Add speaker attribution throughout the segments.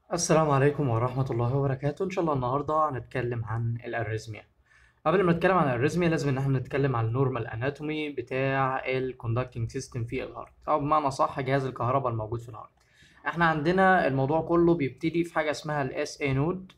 Speaker 1: السلام عليكم ورحمة الله وبركاته إن شاء الله النهاردة هنتكلم عن الأريزميا قبل ما نتكلم عن الأريزميا لازم إن احنا نتكلم عن النورمال أناتومي بتاع الكوندكتنج سيستم في الهارت أو بمعنى صح جهاز الكهرباء الموجود في الهارت احنا عندنا الموضوع كله بيبتدي في حاجة اسمها الاس اي نود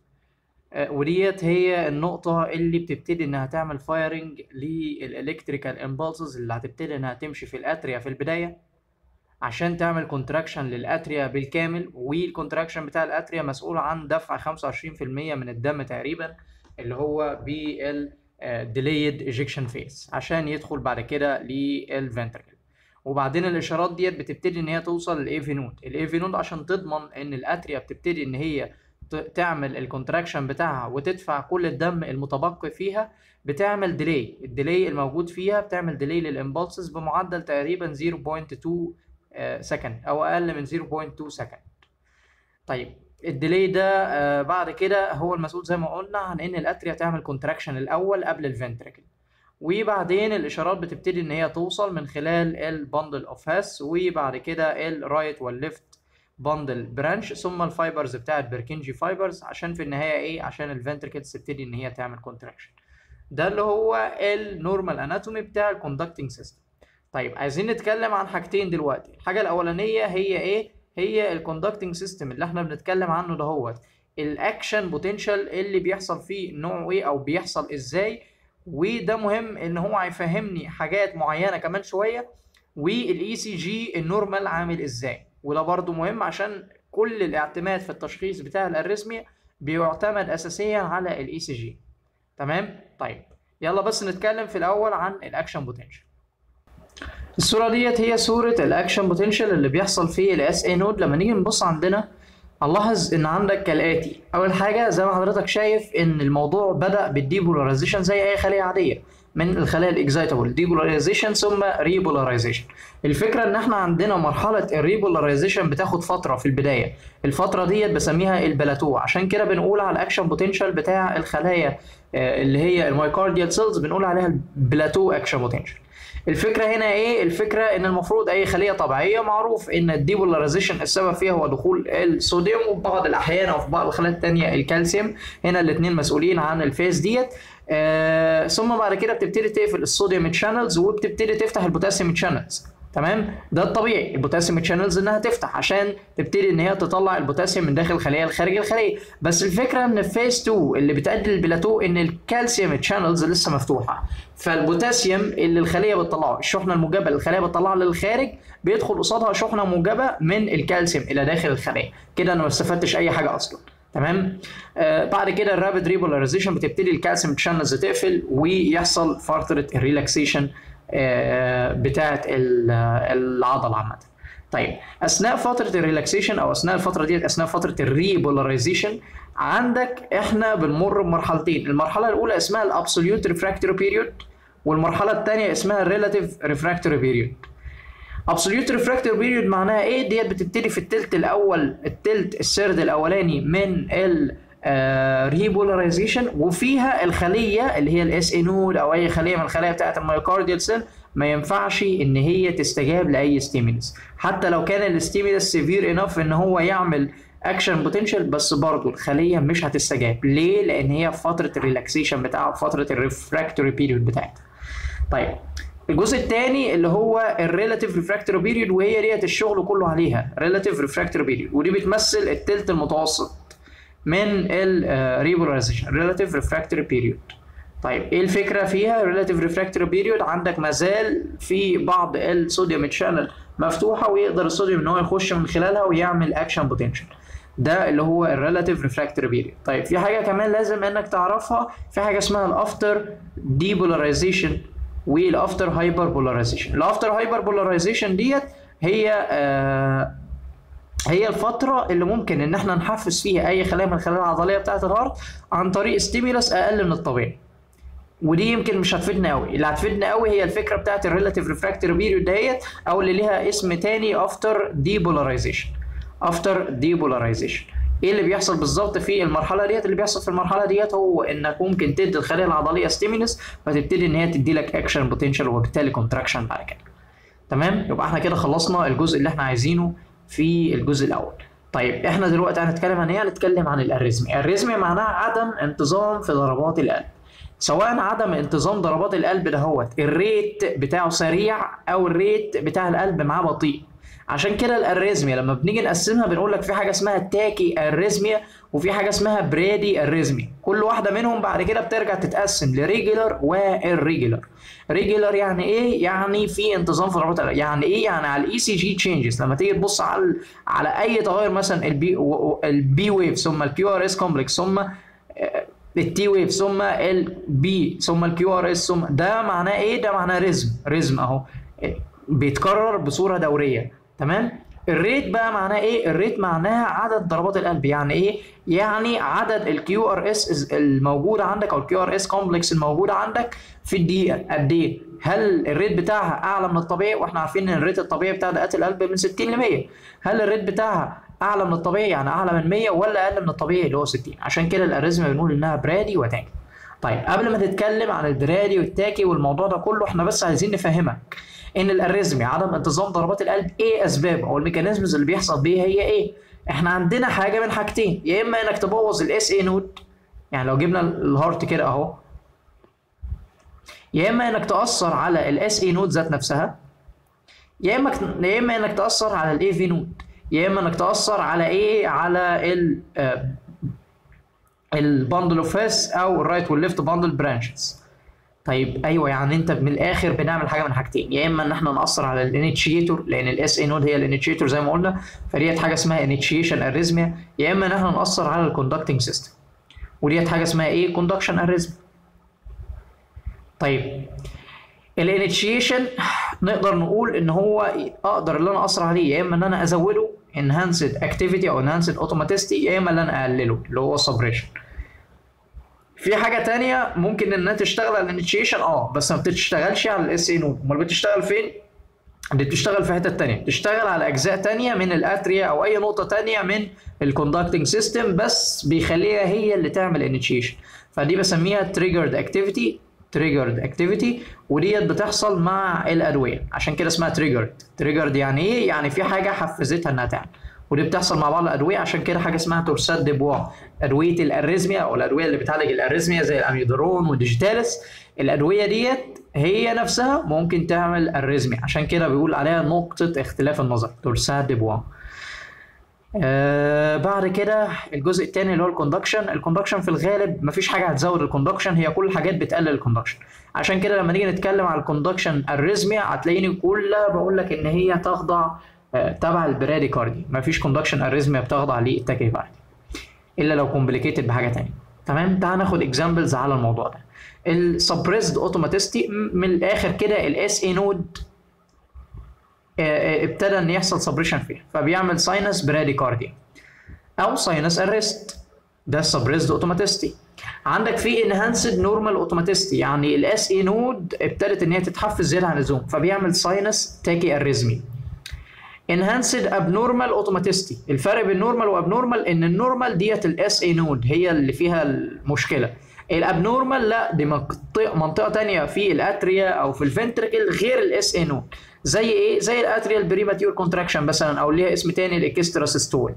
Speaker 1: وديت هي النقطة اللي بتبتدي إنها تعمل فايرنج للإلكتريكال امبulses اللي هتبتدي إنها تمشي في الأتريا في البداية عشان تعمل كونتراكشن للاتريا بالكامل والكونتراكشن بتاع الاتريا مسؤول عن دفع 25% من الدم تقريبا اللي هو بال delayed ejection phase عشان يدخل بعد كده للفنتركل وبعدين الاشارات ديت بتبتدي ان هي توصل للاي نود الاي نود عشان تضمن ان الاتريا بتبتدي ان هي تعمل الكونتراكشن بتاعها وتدفع كل الدم المتبقي فيها بتعمل ديلي الديلي الموجود فيها بتعمل ديلي للامبulses بمعدل تقريبا 0.2 سكند او اقل من 0.2 سكند طيب الديلي ده آه بعد كده هو المسؤول زي ما قلنا عن ان الاتريا تعمل كونتراكشن الاول قبل الفنتركل وبعدين الاشارات بتبتدي ان هي توصل من خلال البندل اوف هاس وبعد كده الرايت والليفت بندل برانش ثم الفايبرز بتاعت بيركنجي فايبرز عشان في النهايه ايه عشان الفنتركلز تبتدي ان هي تعمل كونتراكشن ده اللي هو النورمال اناتومي بتاع الكوندكتنج سيستم طيب عايزين نتكلم عن حاجتين دلوقتي الحاجه الاولانيه هي ايه هي الكوندكتنج سيستم اللي احنا بنتكلم عنه دهوت الاكشن بوتنشال اللي بيحصل فيه نوعه ايه او بيحصل ازاي وده مهم ان هو هيفهمني حاجات معينه كمان شويه والاي سي جي النورمال عامل ازاي وده برضو مهم عشان كل الاعتماد في التشخيص بتاع الاريثميا بيعتمد اساسيا على الاي سي جي تمام طيب يلا بس نتكلم في الاول عن الاكشن بوتنشال الصورة ديت هي صورة الأكشن بوتنشال اللي بيحصل في الاس اي نود لما نيجي نبص عندنا هنلاحظ إن عندك كالآتي أول حاجة زي ما حضرتك شايف إن الموضوع بدأ بالديبولاريزيشن زي أي خلية عادية من الخلايا الاكزايتابل ديبولاريزيشن ثم ريبولاريزيشن الفكره ان احنا عندنا مرحله الريبولاريزيشن بتاخد فتره في البدايه الفتره ديت بسميها البلاتو عشان كده بنقول على الاكشن بوتنشال بتاع الخلايا اللي هي المايكارديال سيلز بنقول عليها البلاتو اكشن بوتنشال الفكره هنا ايه الفكره ان المفروض اي خليه طبيعيه معروف ان الديبولاريزيشن السبب فيها هو دخول الصوديوم وفي بعض الاحيان او في بعض الخلايا الثانيه الكالسيوم هنا الاثنين مسؤولين عن الفيز ديت آه ثم بعد كده بتبتدي تقفل الصوديوم تشانلز وبتبتدي تفتح البوتاسيوم تشانلز تمام ده الطبيعي البوتاسيوم تشانلز انها تفتح عشان تبتدي ان هي تطلع البوتاسيوم من داخل الخليه لخارج الخليه بس الفكره ان في فيز 2 اللي بتؤدي للبلاتو ان الكالسيوم تشانلز لسه مفتوحه فالبوتاسيوم اللي الخليه بتطلعه الشحنه الموجبه اللي الخليه بتطلعها للخارج بيدخل قصادها شحنه موجبه من الكالسيوم الى داخل الخليه كده انا ما استفدتش اي حاجه اصلا تمام آه بعد كده الرابid ريبولاريزيشن بتبتدي الكالسيوم تشانلز تقفل ويحصل فتره الريلاكسيشن آه بتاعه العضله عامه طيب اثناء فتره الريلاكسيشن او اثناء الفتره ديت اثناء فتره الريبولاريزيشن عندك احنا بنمر بمرحلتين المرحله الاولى اسمها الابسوليوت ريفراكتوري بيريود والمرحله الثانيه اسمها الريلاتيف ريفراكتوري بيريود ابسوليوت ريفراكتوري بيريود معناها ايه ديت بتبتدي في التلت الاول التلت السرد الاولاني من ال ريبولاريزيشن وفيها الخليه اللي هي الاس اي نود او اي خليه من الخلايا بتاعه الميوكارديال سيل ما ينفعش ان هي تستجاب لاي ستيمولس حتى لو كان الستيمولس سيفير انف ان هو يعمل اكشن بوتنشال بس برضه الخليه مش هتستجاب ليه لان هي في فتره الريلاكسيشن بتاعها في فتره الريفراكتوري بيريود بتاعتها طيب الجزء الثاني اللي هو الريلاتيف ريفراكتوري بيريود وهي ديت الشغل كله عليها ريلاتيف ريفراكتوري بيريود ودي بتمثل الثلث المتوسط من الريبولاريزيشن ريلاتيف ريفراكتوري بيريود طيب ايه الفكره فيها ريلاتيف ريفراكتوري بيريود عندك مازال في بعض الصوديوم تشانل مفتوحه ويقدر الصوديوم ان هو يخش من خلالها ويعمل اكشن بوتنشال ده اللي هو الريلاتيف ريفراكتوري بيريود طيب في حاجه كمان لازم انك تعرفها في حاجه اسمها الافتر ديبولاريزيشن والافتر هايبر بولاريزيشن الافتر هايبر بولاريزيشن ديت هي آه هي الفترة اللي ممكن ان احنا نحفز فيها اي خلايا من الخلايا العضلية بتاعة الهارت عن طريق ستيمولس اقل من الطبيعي ودي يمكن مش هتفيدنا قوي اللي هتفيدنا قوي هي الفكره بتاعت الريلاتيف ريفراكتوري بيريود ديت او اللي ليها اسم تاني افتر ديبولاريزيشن افتر ديبولاريزيشن ايه اللي بيحصل بالظبط في المرحله ديت اللي بيحصل في المرحله ديت هو انك ممكن تدي الخلايا العضليه ستيمولس فتبتدي ان هي تدي لك اكشن بوتنشال وبالتالي كونتراكشن بعد كده تمام يبقى احنا كده خلصنا الجزء اللي احنا عايزينه في الجزء الاول طيب احنا دلوقتي هنتكلم عن ايه هنتكلم عن الاريزميا الاريزميا معناها عدم انتظام في ضربات القلب سواء عدم انتظام ضربات القلب دهوت الريت بتاعه سريع او الريت بتاع القلب معاه بطيء عشان كده الاريزميا لما بنيجي نقسمها بنقول لك في حاجه اسمها تاكي اريزميا وفي حاجه اسمها برادي اريزميا كل واحده منهم بعد كده بترجع تتقسم لريجولار والريجولار ريجولار يعني ايه يعني في انتظام في ضربات القلب يعني ايه يعني على الاي سي جي تشينجز لما تيجي تبص على على اي تغير مثلا البي البي ويف ثم الكيو ار اس كومبلكس ثم التي ويف ثم البي ثم الكيو ار اس ثم ده معناه ايه ده معناه ريزم ريزم اهو بيتكرر بصوره دوريه تمام الريت بقى معناه ايه الريت معناها عدد ضربات القلب يعني ايه يعني عدد الكيو ار اس الموجوده عندك او الكيو ار اس كومبلكس الموجوده عندك في الدقيقه قد ايه هل الريت بتاعها اعلى من الطبيعي واحنا عارفين ان الريت الطبيعي بتاع دقات القلب من 60 ل 100 هل الريت بتاعها اعلى من الطبيعي يعني اعلى من 100 ولا اقل من الطبيعي اللي هو 60 عشان كده الاريزما بنقول انها برادي وتاكي طيب قبل ما تتكلم عن البرادي والتاكي والموضوع ده كله احنا بس عايزين نفهمك ان الاريزميا عدم انتظام ضربات القلب ايه اسبابه او الميكانيزمز اللي بيحصل بيها هي ايه احنا عندنا حاجه من حاجتين يا اما انك تبوظ الاس اي نود يعني لو جبنا الهارت كده اهو يا اما انك تاثر على الاس اي نود ذات نفسها يا اما يا اما انك تاثر على الاي في نود يا اما انك تاثر على ايه على ال الباندل اوف اس او الرايت والليفت باندل برانشز طيب ايوه يعني انت من الاخر بنعمل حاجه من حاجتين يا اما ان احنا ناثر على الانيتشيتور لان الاس اي نود هي الانيتشيتور زي ما قلنا فديت حاجه اسمها انيتشيشن اريزميا يا اما ان احنا ناثر على الكوندكتنج سيستم وديت حاجه اسمها ايه كوندكشن اريزميا طيب الانيتشيشن نقدر نقول ان هو اقدر ان انا اثر عليه يا اما ان انا ازوده enhanced activity او enhanced automaticity يا اما ان انا اقلله اللي هو suppression في حاجة تانية ممكن انها تشتغل على الانيشيشن اه بس ما بتشتغلش على الاس اي نود امال بتشتغل فين؟ دي بتشتغل في حتة تانية بتشتغل على اجزاء تانية من الاتريا او اي نقطة تانية من الكوندكتنج سيستم بس بيخليها هي اللي تعمل انيشيشن فدي بسميها تريجرد اكتيفيتي تريجرد اكتيفيتي وديت بتحصل مع الادويه عشان كده اسمها تريجرد تريجرد يعني ايه يعني في حاجه حفزتها انها تعمل ودي بتحصل مع بعض الادويه عشان كده حاجه اسمها تورسات ديبوا ادويه الاريزميا او الادويه اللي بتعالج الاريزميا زي الاميودرون والديجيتالس الادويه ديت هي نفسها ممكن تعمل اريزميا عشان كده بيقول عليها نقطه اختلاف النظر تورسات ديبوا آه بعد كده الجزء الثاني اللي هو الكوندكشن الكوندكشن في الغالب مفيش حاجه هتزود الكوندكشن هي كل الحاجات بتقلل الكوندكشن عشان كده لما نيجي نتكلم على الكوندكشن اريزميا هتلاقيني كلها بقول لك ان هي تخضع آه تبع البراديكاردي مفيش كوندكشن اريزميا بتخضع للتاكيكاردي الا لو كومبليكيتد بحاجه ثانيه تمام تعال ناخد اكزامبلز على الموضوع ده السبريسد اوتوماتيستي من الاخر كده الاس اي نود ابتدى ان يحصل سبريشن فيها فبيعمل ساينس براديكارديا او ساينس ارست ده السبريسد اوتوماتيستي عندك في انهانسد نورمال اوتوماتيستي يعني الاس اي نود ابتدت ان هي تتحفز زياده عن اللزوم فبيعمل ساينس تاكي اريزمي انهانسد ابنورمال اوتوماتيستي الفرق بين نورمال وابنورمال ان النورمال ديت الاس اي نود هي اللي فيها المشكله الابنورمال لا دي منطقه منطقه ثانيه في الاتريا او في الفنتركل غير الاس اي نود زي ايه زي الاتريال بريماتيور كونتراكشن مثلا او ليها اسم تاني الاكسترا سيستول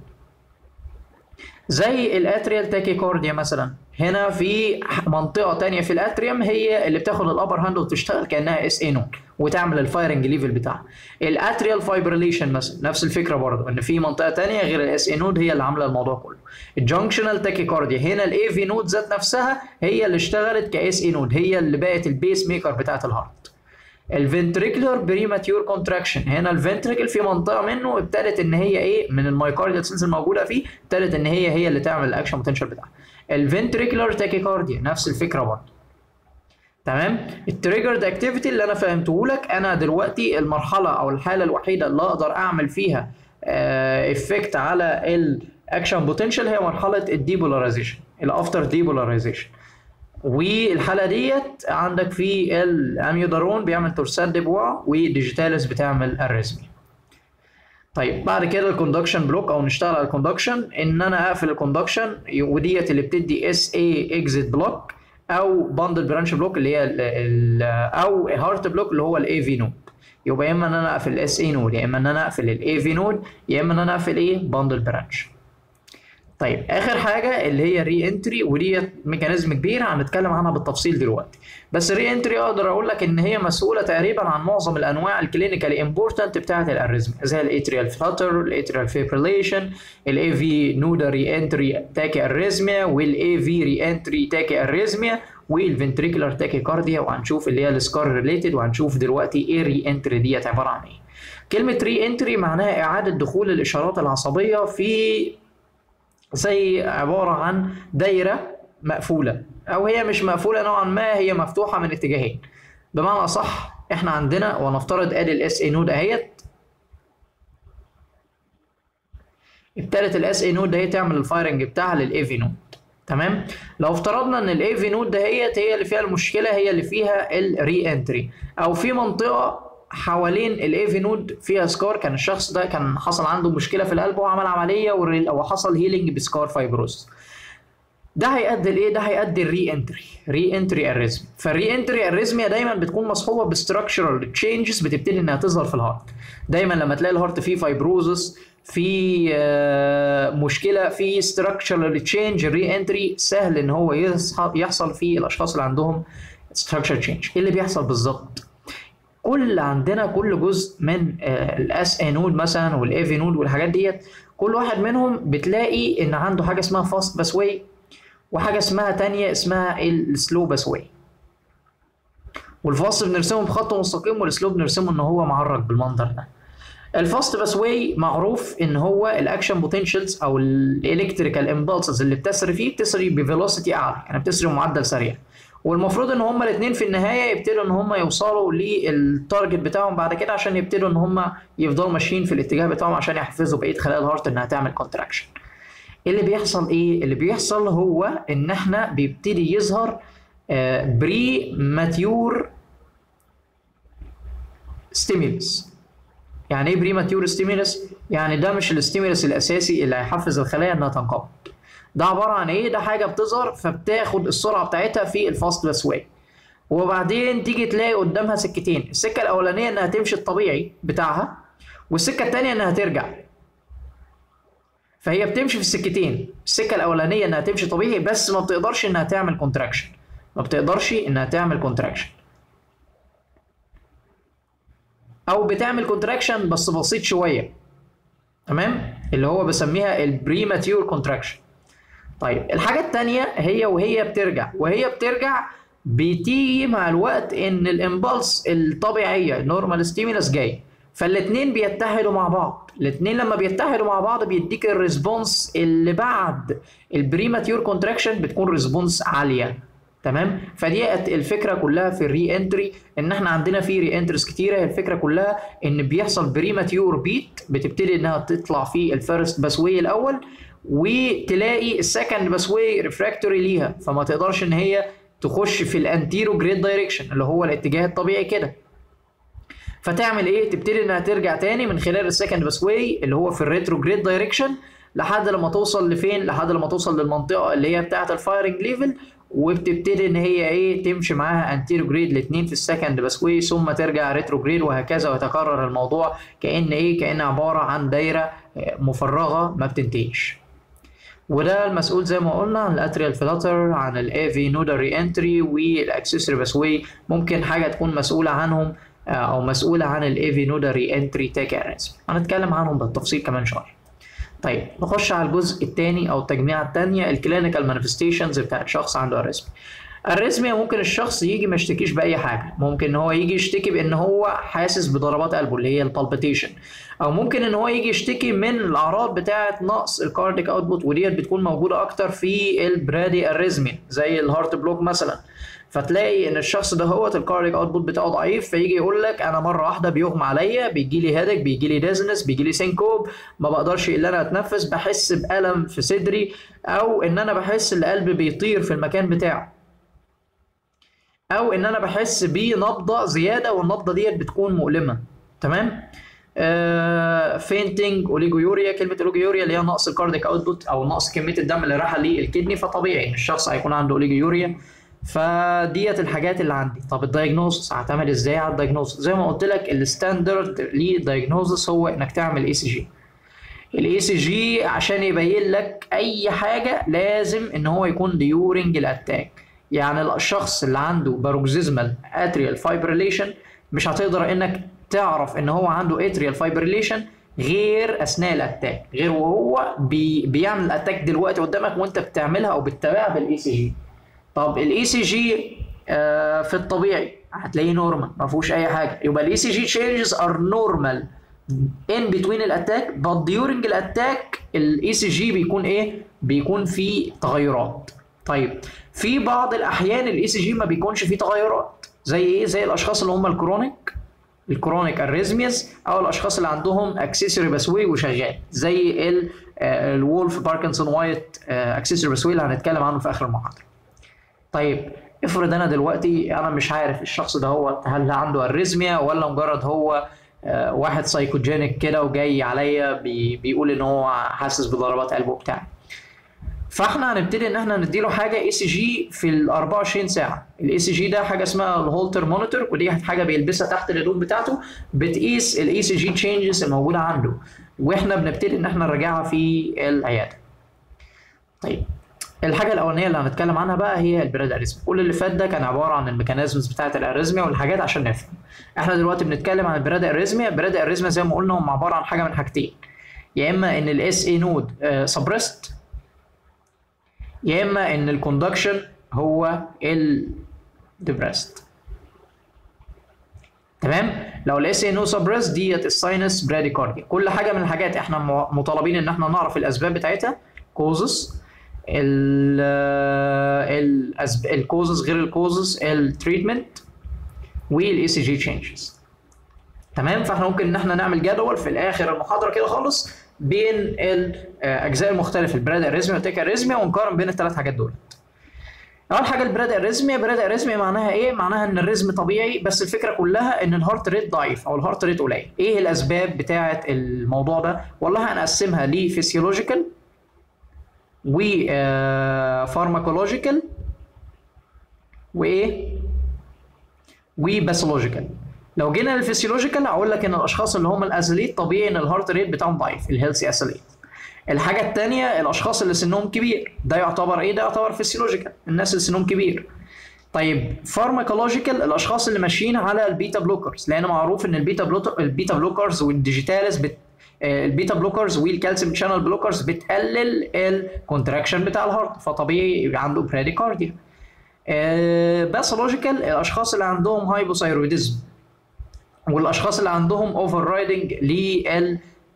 Speaker 1: زي الاتريال تاكيكارديا مثلا هنا في منطقه تانية في الاتريوم هي اللي بتاخد الابر هاند وتشتغل كانها اس اي نود وتعمل الفايرنج ليفل بتاعها الاتريال فايبريليشن مثلا نفس الفكره برضه ان في منطقه تانية غير الاس اي نود هي اللي عامله الموضوع كله الجنكشنال تاكيكارديا هنا الاي في نود ذات نفسها هي اللي اشتغلت كاس اي نود هي اللي بقت البيس ميكر بتاعت الهارت الفنتريكولار بريماتيور كونتراكشن هنا الفنتريكل في منطقه منه ابتدت ان هي ايه من المايكارديال سيلز الموجوده فيه ابتدت ان هي هي اللي تعمل الاكشن بوتنشال بتاعها الفنتريكولار تاكيكارديا نفس الفكره برضه تمام التريجرد اكتيفيتي اللي انا فهمته لك انا دلوقتي المرحله او الحاله الوحيده اللي اقدر اعمل فيها افكت على الاكشن بوتنشال هي مرحله الديبولاريزيشن الافتر ديبولاريزيشن والحاله ديت عندك في الاميودارون بيعمل تورسات ديبوا وديجيتاليس بتعمل اريزمي طيب بعد كده الكوندكشن بلوك او نشتغل على الكوندكشن ان انا اقفل الكوندكشن وديت اللي بتدي اس اي اكزيت بلوك او باندل برانش بلوك اللي هي ال ال او هارت بلوك اللي هو الاي في نود يبقى يا اما ان انا اقفل الاس اي نود يا اما ان انا اقفل الاي في نود يا اما ان انا اقفل ايه باندل برانش طيب اخر حاجه اللي هي ري انتري ودي ميكانيزم كبير هنتكلم عنها بالتفصيل دلوقتي بس الري انتري اقدر اقول لك ان هي مسؤوله تقريبا عن معظم الانواع الكلينيكال امبورتنت بتاعه الاريزم زي الاتريال فلاتر الاتريال فيبريليشن الاي في نودا ري انتري تاكي اريزميا والاي في ري انتري تاكي اريزميا والفنتريكولار تاكي كارديا وهنشوف اللي هي السكار ريليتد وهنشوف دلوقتي ايه ري انتري ديت عباره عن ايه كلمه ري انتري معناها اعاده دخول الاشارات العصبيه في زي عبارة عن دايرة مقفولة أو هي مش مقفولة نوعا ما هي مفتوحة من اتجاهين بمعنى صح احنا عندنا ونفترض ادي الاس اي نود اهيت ابتدت الاس اي نود دهيت تعمل الفايرنج بتاعها للاي في نود تمام لو افترضنا ان الاي في نود دهيت هي اللي فيها المشكله هي اللي فيها الري انتري او في منطقه حوالين الاي في نود فيها سكار كان الشخص ده كان حصل عنده مشكله في القلب وعمل عمليه وحصل هيلينج بسكار فايبروز ده هيؤدي لايه؟ ده هيؤدي الري انتري ري انتري اريزم فالري انتري اريزميا دايما بتكون مصحوبه بستراكشرال تشينجز بتبتدي انها تظهر في الهارت دايما لما تلاقي الهارت فيه فايبروزس في مشكله في ستراكشرال تشينج الري انتري سهل ان هو يحصل في الاشخاص اللي عندهم ستراكشر تشينج ايه اللي بيحصل بالظبط؟ كل عندنا كل جزء من الاس اي نود مثلا والاي في نود والحاجات ديت كل واحد منهم بتلاقي ان عنده حاجه اسمها فاست باس واي وحاجه اسمها تانية اسمها السلو باس واي والفاست بنرسمه بخط مستقيم والسلو بنرسمه ان هو معرج بالمنظر ده الفاست باس واي معروف ان هو الاكشن بوتنشالز او الالكتريكال امبulses اللي بتسري فيه بتسري بفيلوسيتي اعلى يعني بتسري بمعدل سريع والمفروض ان هما الاثنين في النهايه يبتدوا ان هما يوصلوا للتارجت بتاعهم بعد كده عشان يبتدوا ان هما يفضلوا ماشيين في الاتجاه بتاعهم عشان يحفزوا بقيه خلايا الهارت انها تعمل كونتراكشن اللي بيحصل ايه اللي بيحصل هو ان احنا بيبتدي يظهر بري ماتيور ستيمولس يعني ايه بري ماتيور ستيمولس يعني ده مش الستيمولس الاساسي اللي هيحفز الخلايا انها تنقبض ده عباره عن ايه ده حاجه بتظهر فبتاخد السرعه بتاعتها في الفاست باس واي وبعدين تيجي تلاقي قدامها سكتين السكه الاولانيه انها تمشي الطبيعي بتاعها والسكه الثانيه انها ترجع فهي بتمشي في السكتين السكه الاولانيه انها تمشي طبيعي بس ما بتقدرش انها تعمل كونتراكشن ما بتقدرش انها تعمل كونتراكشن او بتعمل كونتراكشن بس بسيط شويه تمام اللي هو بسميها البريماتيور كونتراكشن طيب الحاجة التانية هي وهي بترجع وهي بترجع بتيجي مع الوقت ان الامبلس الطبيعية النورمال ستيمولس جاي فالاتنين بيتحدوا مع بعض الاتنين لما بيتحدوا مع بعض بيديك الريسبونس اللي بعد البريماتيور كونتراكشن بتكون ريسبونس عالية تمام فدي الفكره كلها في الري انتري ان احنا عندنا في ري انترز كتيره الفكره كلها ان بيحصل بريماتيور بيت بتبتدي انها تطلع في الفيرست باسوي الاول وتلاقي السكند باسوي ريفراكتوري ليها فما تقدرش ان هي تخش في الانتيرو جريد دايركشن اللي هو الاتجاه الطبيعي كده فتعمل ايه تبتدي انها ترجع تاني من خلال السكند باسوي اللي هو في الريترو جريد دايركشن لحد لما توصل لفين لحد لما توصل للمنطقه اللي هي بتاعه الفايرنج ليفل وبتبتدي ان هي ايه تمشي معاها انتيرو جريد الاثنين في السكند باسوي ثم ترجع ريترو جريد وهكذا ويتكرر الموضوع كان ايه كان عباره عن دايره مفرغه ما بتنتهيش وده المسؤول زي ما قلنا عن الاتريال فلاتر عن الاي في نودال ري انتري والاكسسوري باسوي ممكن حاجه تكون مسؤوله عنهم او مسؤوله عن الاي في نودال ري انتري تاك اريزم هنتكلم عنهم بالتفصيل كمان شويه طيب نخش على الجزء الثاني او التجميعه الثانيه الكلينيكال مانيفستيشنز بتاعت شخص عنده اريزميا الريزميا ممكن الشخص يجي ما يشتكيش باي حاجه ممكن ان هو يجي يشتكي بان هو حاسس بضربات قلبه اللي هي البالبيتيشن او ممكن ان هو يجي يشتكي من الاعراض بتاعه نقص الكارديك اوتبوت وديت بتكون موجوده اكتر في البرادي اريزميا زي الهارت بلوك مثلا فتلاقي ان الشخص ده هو الكارديك اوتبوت بتاعه ضعيف فيجي يقول لك انا مره واحده بيغمى عليا بيجي لي هيدك بيجي لي ديزنس بيجي لي سينكوب ما بقدرش الا انا اتنفس بحس بالم في صدري او ان انا بحس ان قلبي بيطير في المكان بتاعه او ان انا بحس بنبضه زياده والنبضه ديت بتكون مؤلمه تمام آه فينتنج اوليجويوريا كلمه اوليجويوريا اللي هي نقص الكارديك اوتبوت او نقص كميه الدم اللي رايحه للكدني فطبيعي الشخص هيكون عنده اوليجويوريا فديت الحاجات اللي عندي طب الدايجنوستس هعتمد ازاي على الدايجنوستس زي ما قلت لك الستاندرد للدايجنوستس هو انك تعمل اي سي جي الاي سي جي عشان يبين لك اي حاجه لازم ان هو يكون ديورنج الاتاك يعني الشخص اللي عنده باروكسيزمال اتريال فايبريليشن مش هتقدر انك تعرف ان هو عنده اتريال فايبريليشن غير اثناء الاتاك غير وهو بي بيعمل الاتاك دلوقتي قدامك وانت بتعملها او بتتابعها بالاي سي جي طب الاي سي جي في الطبيعي هتلاقيه نورمال ما فيهوش اي حاجه يبقى الاي سي جي تشينجز ار نورمال ان بتوين الاتاك but during الاتاك الاي سي جي بيكون ايه بيكون فيه تغيرات طيب في بعض الاحيان الاي سي جي ما بيكونش فيه تغيرات زي ايه زي الاشخاص اللي هم الكرونيك الكرونيك اريزمياز او الاشخاص اللي عندهم اكسسوري بسوي وشغال زي الولف باركنسون وايت اكسسوري بسوي اللي هنتكلم عنه في اخر المحاضره طيب افرض انا دلوقتي انا مش عارف الشخص ده هو هل عنده اريزميا ولا مجرد هو آه واحد سايكوجينيك كده وجاي عليا بي بيقول ان هو حاسس بضربات قلبه بتاعي فاحنا هنبتدي ان احنا نديله حاجه اي سي جي في ال 24 ساعه الاي سي جي ده حاجه اسمها الهولتر مونيتور ودي حاجه بيلبسها تحت الهدوم بتاعته بتقيس الاي سي جي تشينجز الموجوده عنده واحنا بنبتدي ان احنا نراجعها في العياده طيب الحاجه الاولانيه اللي هنتكلم عنها بقى هي البراد اريزميا كل اللي فات ده كان عباره عن الميكانيزمز بتاعه الاريزميا والحاجات عشان نفهم احنا دلوقتي بنتكلم عن البراد اريزميا البراد اريزميا زي ما قلنا هم عباره عن حاجه من حاجتين يا اما ان الاس اي نود سبريست يا اما ان الكوندكشن هو الدبرست تمام لو الاس اي نو سبريس ديت الساينس براديكارديا كل حاجه من الحاجات احنا مطالبين ان احنا نعرف الاسباب بتاعتها كوزس الكوزز غير الكوزز التريتمنت والاي سي جي تشينجز تمام فاحنا ممكن ان احنا نعمل جدول في الاخر المحاضره كده خالص بين الاجزاء المختلفه البراد اريزميا والتيك اريزميا ونقارن بين الثلاث حاجات دول اول حاجه البراد اريزميا براد اريزميا معناها ايه معناها ان الريزم طبيعي بس الفكره كلها ان الهارت ريت ضعيف او الهارت ريت قليل ايه الاسباب بتاعه الموضوع ده والله هنقسمها لفسيولوجيكال و فارماكولوجيكال وايه وباثولوجيكال لو جينا للفسيولوجيكال هقول لك ان الاشخاص اللي هم الازليت طبيعي ان الهارت ريت بتاعهم ضعيف الهيلثي اسليت الحاجه الثانيه الاشخاص اللي سنهم كبير ده يعتبر ايه ده يعتبر فسيولوجيكال الناس اللي سنهم كبير طيب فارماكولوجيكال الاشخاص اللي ماشيين على البيتا بلوكرز لان معروف ان البيتا بلوكر البيتا بلوكرز والديجيتاليز بت البيتا بلوكرز والكالسيوم شانل بلوكرز بتقلل الكونتراكشن بتاع الهارت فطبيعي يبقى عنده براديكارديا باثولوجيكال الاشخاص اللي عندهم هايبوثايرويدزم والاشخاص اللي عندهم اوفر رايدنج لل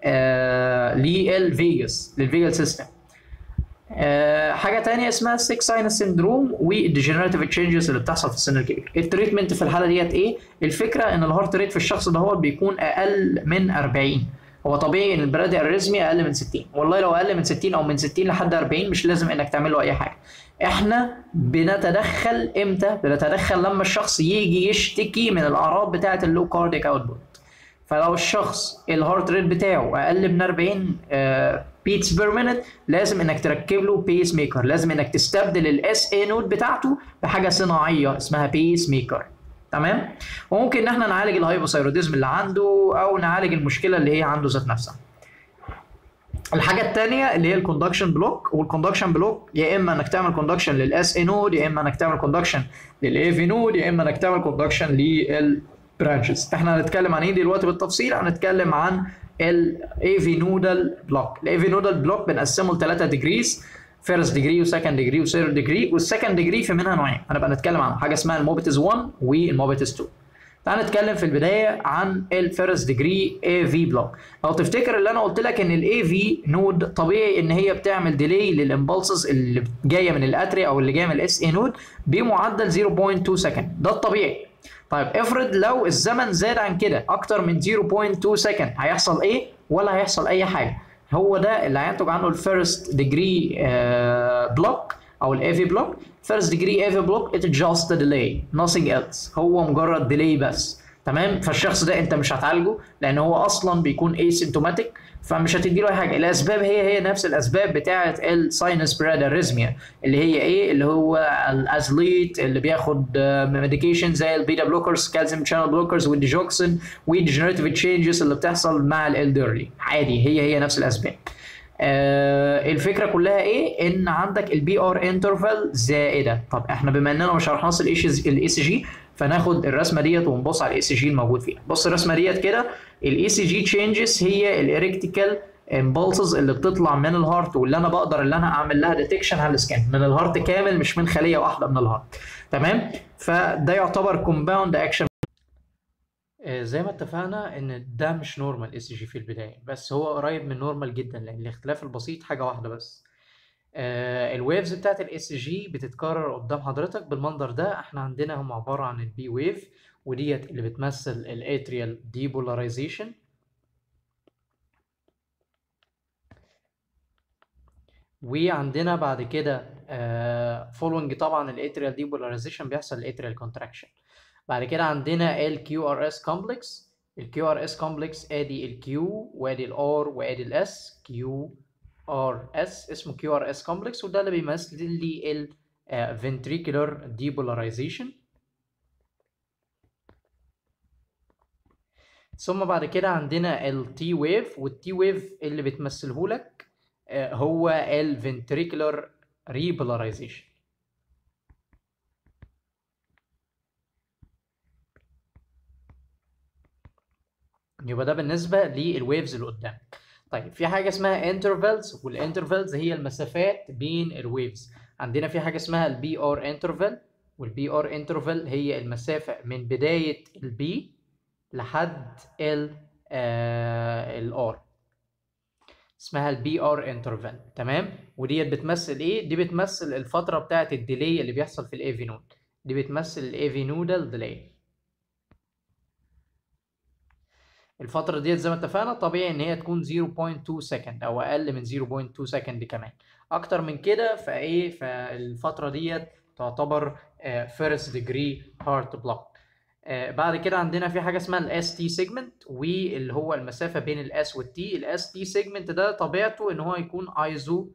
Speaker 1: للفيجاس للفيجال سيستم حاجه تانية اسمها السيك ساينس سيندروم والديجنراتيف تشينجز اللي بتحصل في السن الكبير التريتمنت في الحاله ديت ايه الفكره ان الهارت ريت في الشخص ده هو بيكون اقل من 40 هو طبيعي ان البرادي اريزميا اقل من 60 والله لو اقل من 60 او من 60 لحد 40 مش لازم انك تعمل له اي حاجه احنا بنتدخل امتى بنتدخل لما الشخص يجي يشتكي من الاعراض بتاعه اللو كارديك اوتبوت فلو الشخص الهارت ريت بتاعه اقل من 40 بيتس بير مينت لازم انك تركب له بيس ميكر لازم انك تستبدل الاس اي نود بتاعته بحاجه صناعيه اسمها بيس ميكر تمام وممكن ان احنا نعالج الهايبوثايروديزم اللي عنده او نعالج المشكله اللي هي عنده ذات نفسها الحاجه الثانيه اللي هي الكوندكشن بلوك والكوندكشن بلوك يا اما انك تعمل كوندكشن للاس اي نود يا اما انك تعمل كوندكشن للاي في نود يا اما انك تعمل كوندكشن للبرانشز احنا هنتكلم عن ايه دلوقتي بالتفصيل هنتكلم عن الاي في نودال بلوك الاي في نودال بلوك بنقسمه لثلاثه ديجريز فيرست ديجري وسكند ديجري وثيرد ديجري والسكند ديجري في منها نوعين هنبقى نتكلم عن حاجه اسمها الموبيتس 1 والموبيتس 2 تعال نتكلم في البدايه عن الفيرست ديجري اي في بلوك لو تفتكر اللي انا قلت لك ان الاي في نود طبيعي ان هي بتعمل ديلي للامبلسز اللي جايه من الاتري او اللي جايه من الاس اي نود بمعدل 0.2 سكند ده الطبيعي طيب افرض لو الزمن زاد عن كده اكتر من 0.2 سكند هيحصل ايه ولا هيحصل اي حاجه هو ده اللي هينتج عنه الفيرست ديجري بلوك او الاي في بلوك فيرست ديجري اي في بلوك ات جاست ديلي nothing else هو مجرد ديلي بس تمام فالشخص ده انت مش هتعالجه لان هو اصلا بيكون اسيمتوماتيك فمش هتدي له اي حاجه الاسباب هي هي نفس الاسباب بتاعه الساينس براد اريزميا اللي هي ايه اللي هو الازليت اللي بياخد ميديكيشن زي البيتا بلوكرز كالسيوم شانل بلوكرز والديجوكسين والديجنريتيف تشينجز اللي بتحصل مع الالدرلي عادي هي هي نفس الاسباب آه الفكره كلها ايه ان عندك البي ار انترفال زائده طب احنا بما اننا ما شرحناش الاي سي جي فناخد الرسمه ديت ونبص على الاي سي جي الموجود فيها بص الرسمه ديت كده الاي سي جي تشينجز هي الاريكتيكال امبulses اللي بتطلع من الهارت واللي انا بقدر اللي انا اعمل لها ديتكشن على السكان من الهارت كامل مش من خليه واحده من الهارت تمام فده يعتبر كومباوند اكشن زي ما اتفقنا ان ده مش نورمال اي سي جي في البدايه بس هو قريب من نورمال جدا لان الاختلاف البسيط حاجه واحده بس آه الويفز بتاعت الاي سي جي بتتكرر قدام حضرتك بالمنظر ده احنا عندنا هم عباره عن البي ويف وديت اللي بتمثل الاتريال ديبولاريزيشن وعندنا بعد كده فولوينج uh, طبعا الاتريال ديبولاريزيشن بيحصل الاتريال كونتراكشن بعد كده عندنا الكيو ار اس كومبلكس الكيو ار اس كومبلكس ادي الكيو وادي الار وادي الاس كيو ار اس اسمه كيو ار اس كومبلكس وده اللي بيمثل لي ال ventricular depolarization ثم بعد كده عندنا التي ويف والتي ويف اللي بتمثله لك هو ال ventricular repolarization يبقى ده بالنسبة للويفز اللي قدام طيب في حاجة اسمها intervals والانترفالز هي المسافات بين الويفز عندنا في حاجة اسمها البي ار انترفال والبي ار انترفال هي المسافة من بداية البي لحد ال الار اسمها البي ار انترفال تمام وديت بتمثل ايه دي بتمثل الفترة بتاعة الديلي اللي بيحصل في الاي في نود دي بتمثل الاي في نودال ديلي الفترة ديت زي ما اتفقنا طبيعي ان هي تكون 0.2 سكند او اقل من 0.2 سكند كمان اكتر من كده فايه فالفترة ديت تعتبر فيرست ديجري هارت بلوك بعد كده عندنا في حاجه اسمها الاس تي سيجمنت واللي هو المسافه بين الاس والتي الاس تي سيجمنت ده طبيعته ان هو يكون ايزو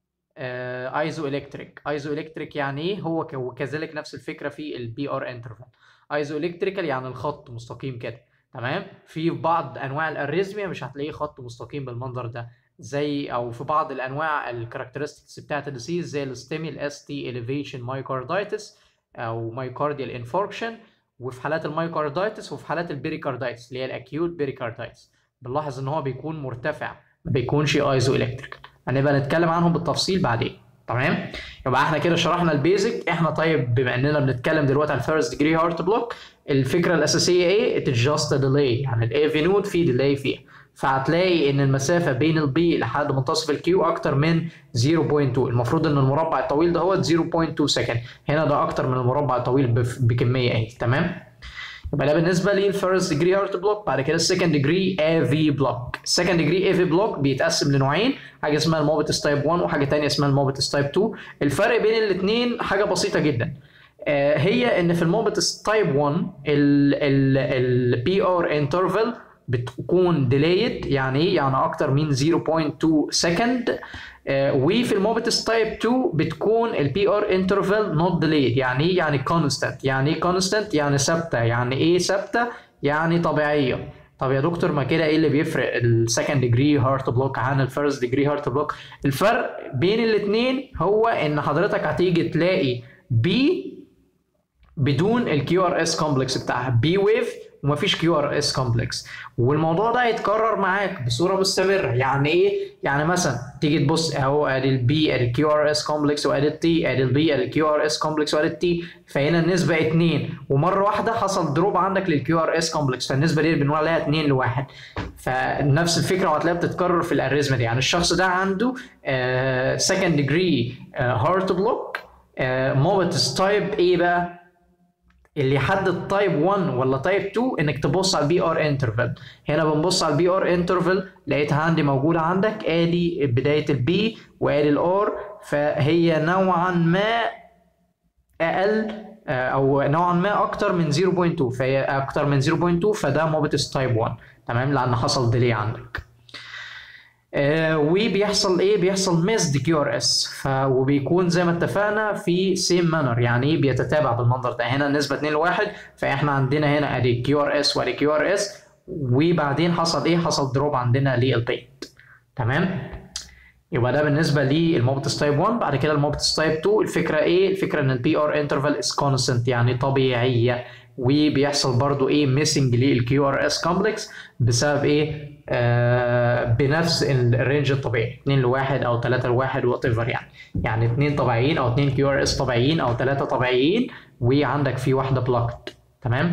Speaker 1: ايزو الكتريك ايزو الكتريك يعني ايه هو وكذلك نفس الفكره في البي ار انترفال ايزو الكتريكال يعني الخط مستقيم كده تمام في بعض انواع الاريزميا مش هتلاقيه خط مستقيم بالمنظر ده زي او في بعض الانواع الكاركترستكس بتاعت الديسيز زي الستيمي الاس تي اليفيشن مايكاردايتس او مايكارديال انفاركشن وفي حالات المايكاردايتس وفي حالات البيريكاردايتس اللي هي الاكيوت بيريكاردايتس بنلاحظ ان هو بيكون مرتفع ما بيكونش ايزو الكتريك هنبقى نتكلم عنهم بالتفصيل بعدين تمام يبقى احنا كده شرحنا البيزك احنا طيب بما اننا بنتكلم دلوقتي على الفيرست ديجري هارت بلوك الفكره الاساسيه ايه ات جاست ديلي يعني الاي في نود في ديلي فيها فهتلاقي ان المسافه بين البي لحد منتصف الكيو اكتر من 0.2 المفروض ان المربع الطويل ده هو 0.2 سكند هنا ده اكتر من المربع الطويل بكميه ايه تمام يبقى ده بالنسبه للفيرست ديجري هارت بلوك بعد كده السكند ديجري اي في بلوك السكند ديجري اي في بلوك بيتقسم لنوعين حاجه اسمها الموبيتس تايب 1 وحاجه ثانيه اسمها الموبيتس تايب 2 الفرق بين الاثنين حاجه بسيطه جدا آه هي ان في الموبيتس تايب 1 البي ار انترفال بتكون ديليد يعني ايه يعني اكتر من 0.2 سكند آه وفي الموبيتس تايب 2 بتكون البي ار انترفال نوت ديليد يعني ايه يعني كونستانت يعني ايه كونستانت يعني ثابته يعني ايه ثابته يعني طبيعيه طب يا دكتور ما كده ايه اللي بيفرق السكند ديجري هارت بلوك عن الفيرست ديجري هارت بلوك الفرق بين الاثنين هو ان حضرتك هتيجي تلاقي بي بدون الكيو ار اس كومبلكس بتاعها بي ويف ومفيش كيو ار اس كومبلكس والموضوع ده هيتكرر معاك بصوره مستمره يعني ايه يعني مثلا تيجي تبص اهو ادي البي ادي الكيو ار اس كومبلكس وادي التي ادي البي ادي الكيو ار اس كومبلكس وادي التي فهنا النسبه 2 ومره واحده حصل دروب عندك للكيو ار اس كومبلكس فالنسبه دي بنقول عليها 2 لواحد فنفس الفكره وهتلاقيها بتتكرر في الاريزما دي يعني الشخص ده عنده سكند ديجري هارت بلوك موبتس تايب ايه بقى اللي يحدد تايب 1 ولا تايب 2 انك تبص على البي ار انترفال هنا بنبص على البي ار انترفال لقيتها عندي موجوده عندك ادي بدايه البي وادي الار فهي نوعا ما اقل او نوعا ما اكتر من 0.2 فهي اكتر من 0.2 فده موبيتس تايب 1 تمام لان حصل ديلي عندك آه وبيحصل ايه بيحصل ميسد كيو ار اس وبيكون زي ما اتفقنا في سيم مانر يعني ايه بيتتابع بالمنظر ده هنا النسبه 2 لواحد فاحنا عندنا هنا ادي كيو ار اس وادي كيو ار اس وبعدين حصل ايه حصل دروب عندنا للبيت تمام يبقى ده بالنسبه للموبتس تايب 1 بعد كده الموبتس تايب 2 الفكره ايه الفكره ان البي ار انترفال از كونستنت يعني طبيعيه وبيحصل برضو ايه ميسنج للكيو ار اس كومبلكس بسبب ايه آه بنفس الرينج الطبيعي 2 لواحد او 3 لواحد وات ايفر يعني يعني 2 طبيعيين او 2 كيو ار اس طبيعيين او 3 طبيعيين وعندك في واحده بلاكت تمام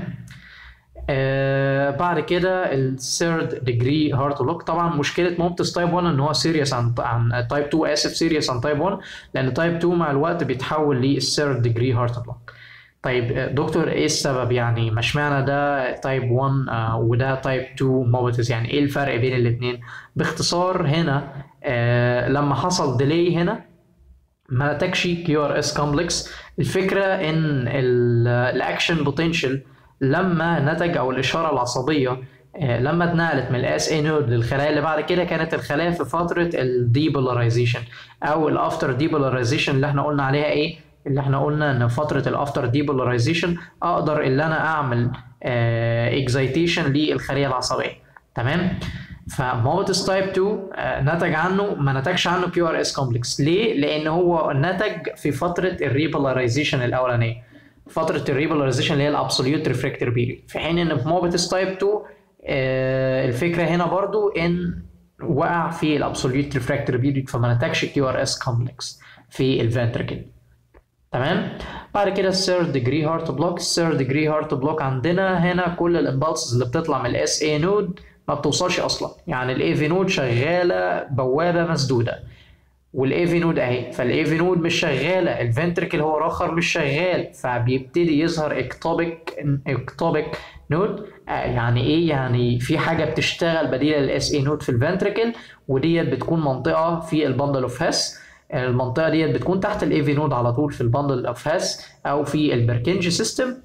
Speaker 1: آه بعد كده الثيرد ديجري هارت لوك طبعا مشكله موبتس تايب 1 ان هو سيريس عن عن تايب 2 اسف سيريس عن تايب 1 لان تايب 2 مع الوقت بيتحول للثيرد ديجري هارت لوك طيب دكتور ايه السبب يعني ما اشمعنى ده تايب 1 آه وده تايب 2 موبتس يعني ايه الفرق بين الاثنين باختصار هنا آه لما حصل ديلي هنا ما نتجش كيو ار اس كومبلكس الفكره ان الاكشن بوتنشال لما نتج او الاشاره العصبيه لما اتنقلت من الاس اي نود للخلايا اللي بعد كده كانت الخلايا في فتره الديبولاريزيشن او الافتر ديبولاريزيشن اللي احنا قلنا عليها ايه اللي احنا قلنا ان فتره الافتر ديبولاريزيشن اقدر ان انا اعمل اكزايتيشن للخليه العصبيه تمام فموتس تايب 2 نتج عنه ما نتجش عنه كيو ار اس كومبلكس ليه لان هو نتج في فتره الريبولاريزيشن الاولانيه فتره الريبولاريزيشن اللي هي الابسوليوت ريفراكتور بيريد في حين ان في موبتس تايب 2 آه الفكره هنا برضو ان وقع في الابسوليوت ريفراكتور بيريد فما نتجش كيو ار اس كومبلكس في الفنتركل تمام بعد كده الثيرد ديجري هارت بلوك الثيرد ديجري هارت بلوك عندنا هنا كل الامبالسز اللي بتطلع من الاس اي نود ما بتوصلش اصلا يعني الاي في نود شغاله بوابه مسدوده والاي في نود اهي فالاي في نود مش شغاله الفنتركل هو الاخر مش شغال فبيبتدي يظهر اكتوبيك اكتوبيك نود آه يعني ايه يعني في حاجه بتشتغل بديله للاس اي نود في الفنتركل وديت بتكون منطقه في البندل اوف هاس المنطقه ديت بتكون تحت الاي في نود على طول في البندل اوف هاس او في البركنجي سيستم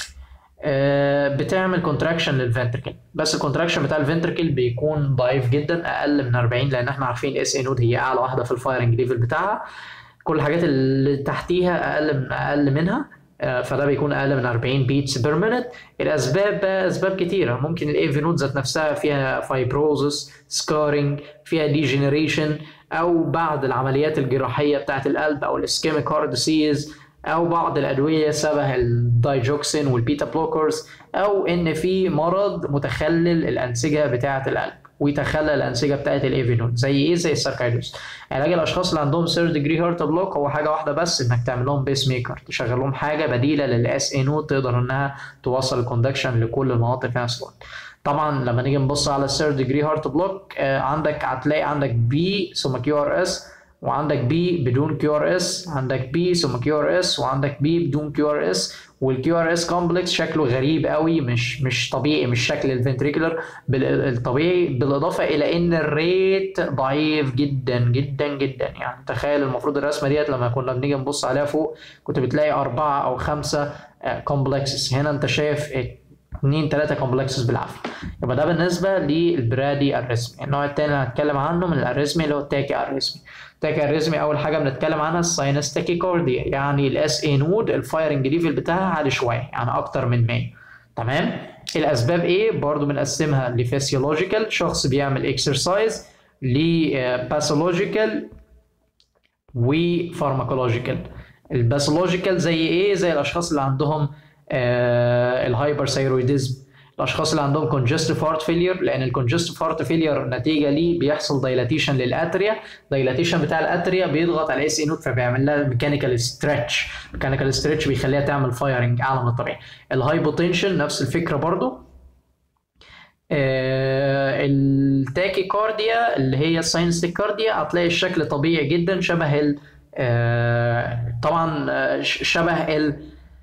Speaker 1: بتعمل كونتراكشن للفنتركل بس الكونتراكشن بتاع الفنتركل بيكون ضعيف جدا اقل من 40 لان احنا عارفين اس اي نود هي اعلى واحده في الفايرنج ليفل بتاعها كل الحاجات اللي تحتيها اقل من اقل منها فده بيكون اقل من 40 بيتس بير مينت الاسباب بقى اسباب كتيره ممكن الاي في نود ذات نفسها فيها فايبروزس سكارينج فيها ديجنريشن او بعض العمليات الجراحيه بتاعه القلب او الاسكيميك هارت ديسيز او بعض الادويه شبه الدايجوكسين والبيتا بلوكرز او ان في مرض متخلل الانسجه بتاعه القلب ويتخلل الانسجه بتاعه الايفينود زي ايه زي الساركايدوس علاج الاشخاص اللي عندهم ثيرد ديجري هارت بلوك هو حاجه واحده بس انك تعمل لهم بيس ميكر تشغل لهم حاجه بديله للاس اي نود تقدر انها توصل الكوندكشن لكل المناطق في نفس الوقت طبعا لما نيجي نبص على الثيرد ديجري هارت بلوك آه عندك هتلاقي عندك بي ثم كيو ار اس وعندك بي بدون كيو ار اس عندك بي ثم كيو ار اس وعندك بي بدون كيو ار اس والكيو ار اس كومبلكس شكله غريب قوي مش مش طبيعي مش شكل الفنتريكولر الطبيعي بالاضافه الى ان الريت ضعيف جدا جدا جدا يعني تخيل المفروض الرسمه ديت لما كنا بنيجي نبص عليها فوق كنت بتلاقي اربعه او خمسه كومبلكسز هنا انت شايف اثنين ثلاثة كومبلكسز بالعافية يبقى ده بالنسبة للبرادي اريزمي النوع الثاني اللي هنتكلم عنه من الاريزمي اللي هو التاكي اريزمي التاكي اريزمي أول حاجة بنتكلم عنها الساينس تاكيكارديا يعني الاس اي نود الفايرنج ليفل بتاعها عالي شوية يعني أكتر من 100 تمام الأسباب إيه؟ برضه بنقسمها لفسيولوجيكال شخص بيعمل اكسرسايز لباثولوجيكال وفارماكولوجيكال الباثولوجيكال زي ايه زي الاشخاص اللي عندهم آه الهايبر ثايرويدزم الاشخاص اللي عندهم كونجستيف هارت فيلير لان الكونجستيف هارت فيلير نتيجه ليه بيحصل دايلاتيشن للاتريا دايلاتيشن بتاع الاتريا بيضغط على الاس اي نود فبيعمل لها ميكانيكال ستريتش ميكانيكال ستريتش بيخليها تعمل فايرنج اعلى من الطبيعي الهايبوتنشن نفس الفكره برضو آه التاكيكارديا اللي هي الساينستيكارديا هتلاقي الشكل طبيعي جدا شبه ال آه طبعا شبه ال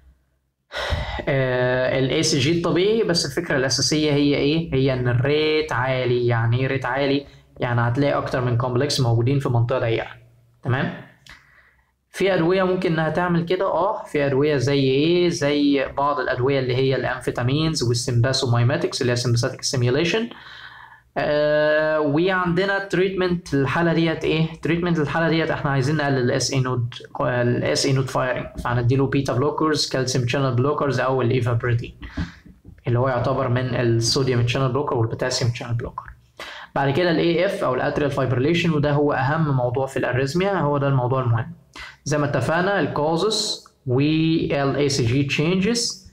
Speaker 1: الاي سي جي الطبيعي بس الفكره الاساسيه هي ايه هي ان الريت عالي يعني ايه ريت عالي يعني هتلاقي اكتر من كومبلكس موجودين في منطقه ضيقه تمام في ادويه ممكن انها تعمل كده اه في ادويه زي ايه زي بعض الادويه اللي هي الامفيتامينز والسمباسومايماتكس اللي هي سمباثيك ستيميوليشن آه وعندنا تريتمنت الحاله ديت ايه تريتمنت الحاله ديت احنا عايزين نقلل الاس اي نود الاس اي نود فايرنج فهنديله بيتا بلوكرز كالسيوم شانل بلوكرز او الايفابريتين اللي هو يعتبر من الصوديوم شانل بلوكر والبوتاسيوم شانل بلوكر بعد كده الاي اف او الاتريال فايبريليشن وده هو اهم موضوع في الاريزميا هو ده الموضوع المهم زي ما اتفقنا الكوزز والاي سي جي تشينجز